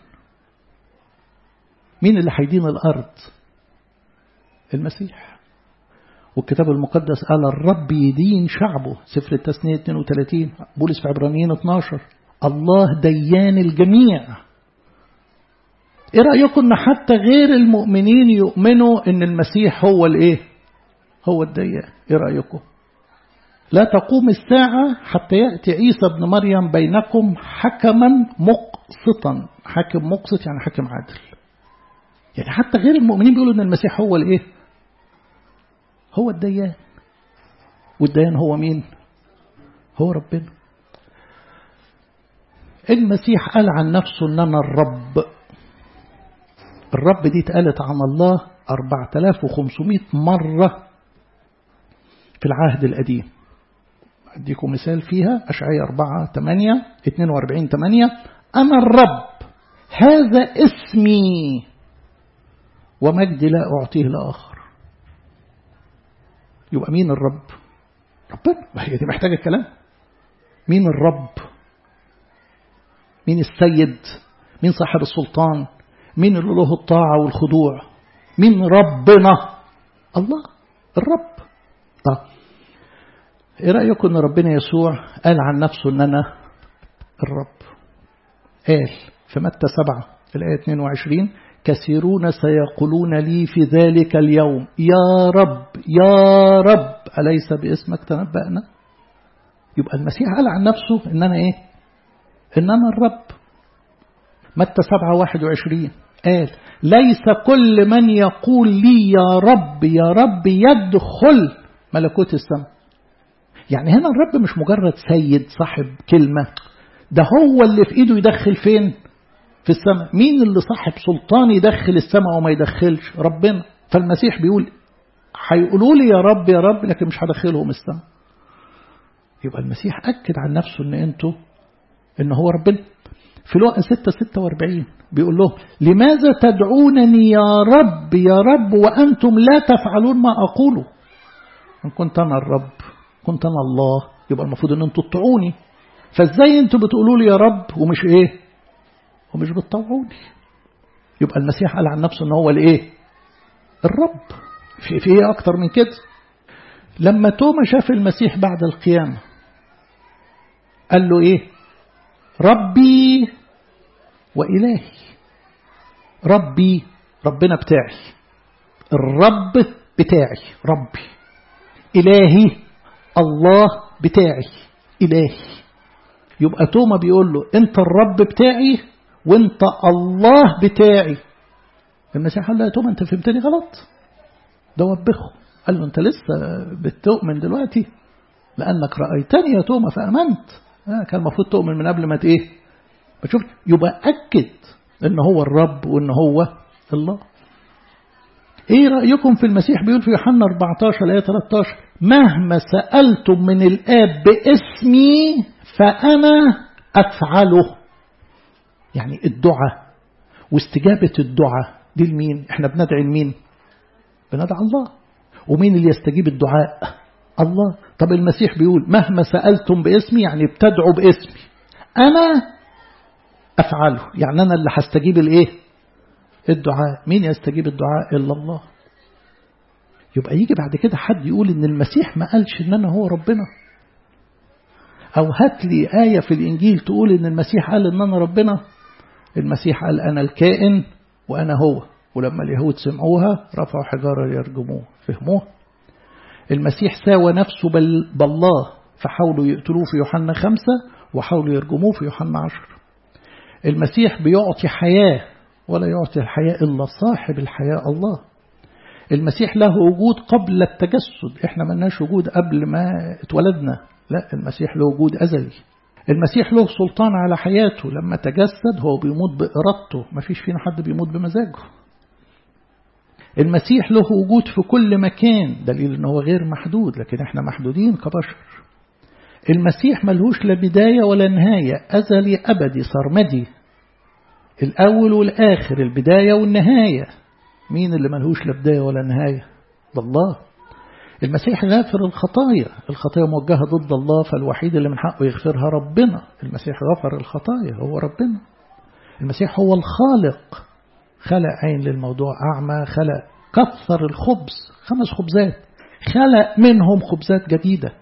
مين اللي هيدين الأرض المسيح والكتاب المقدس قال الرب يدين شعبه سفر التثنية 32 بولس في عبرانيين 12 الله ديان الجميع ايه رأيكم ان حتى غير المؤمنين يؤمنوا ان المسيح هو الايه هو الديان ايه رأيكم لا تقوم الساعة حتى يأتي عيسى ابن مريم بينكم حكما مقسطا حاكم مقسط يعني حاكم عادل يعني حتى غير المؤمنين بيقولوا ان المسيح هو الايه هو الديان والديان هو مين هو ربنا المسيح قال عن نفسه ان انا الرب الرب دي اتقالت عن الله 4500 مرة في العهد القديم أديكم مثال فيها أشعية 4 8 42 8 أنا الرب هذا اسمي ومجدي لا أعطيه لآخر يبقى مين الرب ربنا هي دي محتاجة كلام مين الرب مين السيد مين صاحب السلطان مين اللي له الطاعة والخضوع مين ربنا الله الرب طب ايه رأيكم ان ربنا يسوع قال عن نفسه ان انا الرب قال في متى سبعة الآية 22 كثيرون سيقولون لي في ذلك اليوم يا رب يا رب أليس باسمك تنبأنا يبقى المسيح قال عن نفسه ان انا ايه ان انا الرب متى سبعة واحد وعشرين قال ليس كل من يقول لي يا رب يا رب يدخل ملكوت السماء يعني هنا الرب مش مجرد سيد صاحب كلمة ده هو اللي في ايده يدخل فين في السماء مين اللي صاحب سلطان يدخل السماء وما يدخلش ربنا فالمسيح بيقول هيقولوا لي يا رب يا رب لكن مش هدخلهم السماء يبقى المسيح أكد عن نفسه ان انتوا ان هو ربنا في لوقا 6 46 بيقول له لماذا تدعونني يا رب يا رب وأنتم لا تفعلون ما أقوله إن كنت أنا الرب كنت أنا الله يبقى المفروض أن أنتم تطيعوني فإزاي أنتم بتقولوا لي يا رب ومش إيه ومش بتطوعوني يبقى المسيح قال عن نفسه أن هو الإيه الرب في, في إيه أكتر من كده لما توما شاف المسيح بعد القيامة قال له إيه ربي وإلهي ربي ربنا بتاعي الرب بتاعي ربي إلهي الله بتاعي إلهي يبقى توما بيقول له أنت الرب بتاعي وأنت الله بتاعي المسيح قال له يا توما أنت فهمتني غلط ده وبخه قال له أنت لسه بتؤمن دلوقتي لأنك رأيتني يا توما فأمنت آه كان المفروض تؤمن من قبل ما إيه ما تشوف يبقى أكد إن هو الرب وإن هو الله إيه رأيكم في المسيح بيقول في يوحنا 14 آية 13 مهما سألتم من الآب باسمي فأنا أفعله يعني الدعاء واستجابة الدعاء دي لمين احنا بندعي لمين بندعي الله ومين اللي يستجيب الدعاء الله طب المسيح بيقول مهما سألتم باسمي يعني بتدعوا باسمي أنا أفعله يعني أنا اللي هستجيب الإيه الدعاء مين يستجيب الدعاء إلا الله يبقى يجي بعد كده حد يقول إن المسيح ما قالش إن أنا هو ربنا أو هات لي آية في الإنجيل تقول إن المسيح قال إن أنا ربنا المسيح قال أنا الكائن وأنا هو ولما اليهود سمعوها رفعوا حجارة يرجموه فهموه المسيح ساوى نفسه بال... بالله فحاولوا يقتلوه في يوحنا خمسة وحاولوا يرجموه في يوحنا عشر المسيح بيعطي حياة ولا يعطي الحياة إلا صاحب الحياة الله المسيح له وجود قبل التجسد احنا ملناش وجود قبل ما اتولدنا لا المسيح له وجود أزلي المسيح له سلطان على حياته لما تجسد هو بيموت بإرادته ما فيش فينا حد بيموت بمزاجه المسيح له وجود في كل مكان دليل ان هو غير محدود لكن احنا محدودين كبشر المسيح ملهوش لا بداية ولا نهاية أزلي أبدي سرمدي الأول والآخر البداية والنهاية مين اللي ملهوش لا بداية ولا نهاية ده الله المسيح غافر الخطايا الخطايا موجهة ضد الله فالوحيد اللي من حقه يغفرها ربنا المسيح غفر الخطايا هو ربنا المسيح هو الخالق خلق عين للموضوع أعمى خلق كثر الخبز خمس خبزات خلق منهم خبزات جديدة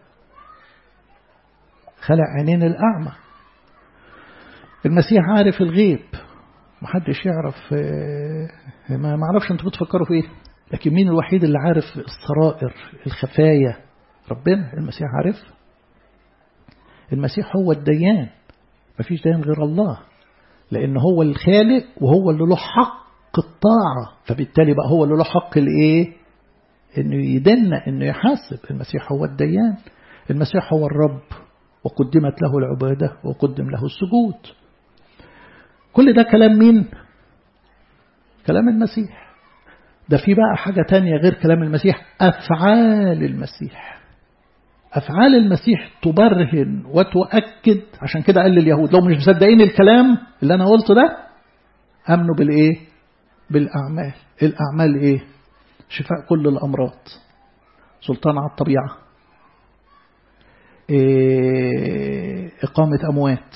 خلق عينين الأعمى المسيح عارف الغيب محدش يعرف ما معرفش انتوا بتفكروا في ايه لكن مين الوحيد اللي عارف السرائر الخفايا ربنا المسيح عارف المسيح هو الديان مفيش ديان غير الله لأن هو الخالق وهو اللي له حق الطاعة فبالتالي بقى هو اللي له حق الايه انه يدنا انه يحاسب المسيح هو الديان المسيح هو الرب وقدمت له العبادة وقدم له السجود كل ده كلام مين كلام المسيح ده في بقى حاجة تانية غير كلام المسيح أفعال المسيح أفعال المسيح تبرهن وتؤكد عشان كده قال لليهود لو مش مصدقين الكلام اللي أنا قلته ده أمنوا بالإيه بالأعمال الأعمال إيه شفاء كل الأمراض سلطان على الطبيعة إيه إقامة أموات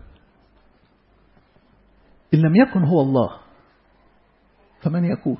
إن لم يكن هو الله فمن يكون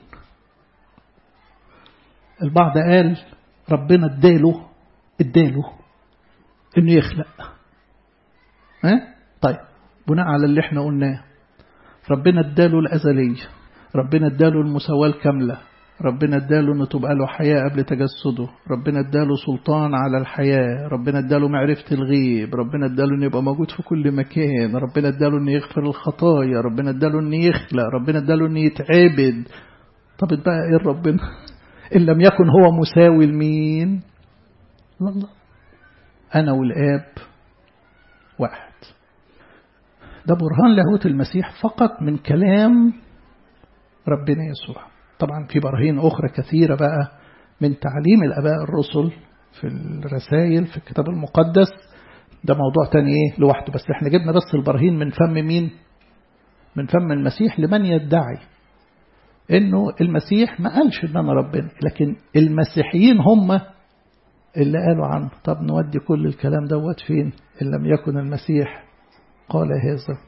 البعض قال ربنا اداله اداله انه يخلق ها طيب بناء على اللي احنا قلناه ربنا اداله الازليه ربنا اداله المساواه الكامله ربنا اداله انه تبقى له حياه قبل تجسده ربنا اداله سلطان على الحياه ربنا اداله معرفه الغيب ربنا اداله انه يبقى موجود في كل مكان ربنا اداله انه يغفر الخطايا ربنا اداله انه يخلق ربنا اداله انه يتعبد طب بقى ايه ربنا إن لم يكن هو مساوي لمين الله أنا والآب واحد ده برهان لاهوت المسيح فقط من كلام ربنا يسوع طبعا في براهين أخرى كثيرة بقى من تعليم الأباء الرسل في الرسائل في الكتاب المقدس ده موضوع تاني ايه لوحده بس احنا جبنا بس البراهين من فم مين من فم المسيح لمن يدعي انه المسيح ما قالش ان انا ربنا لكن المسيحيين هم اللي قالوا عنه طب نودي كل الكلام دوت فين ان لم يكن المسيح قال هذا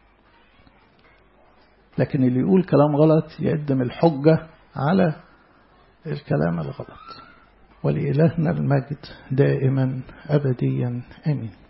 لكن اللي يقول كلام غلط يقدم الحجة على الكلام الغلط ولإلهنا المجد دائما أبديا آمين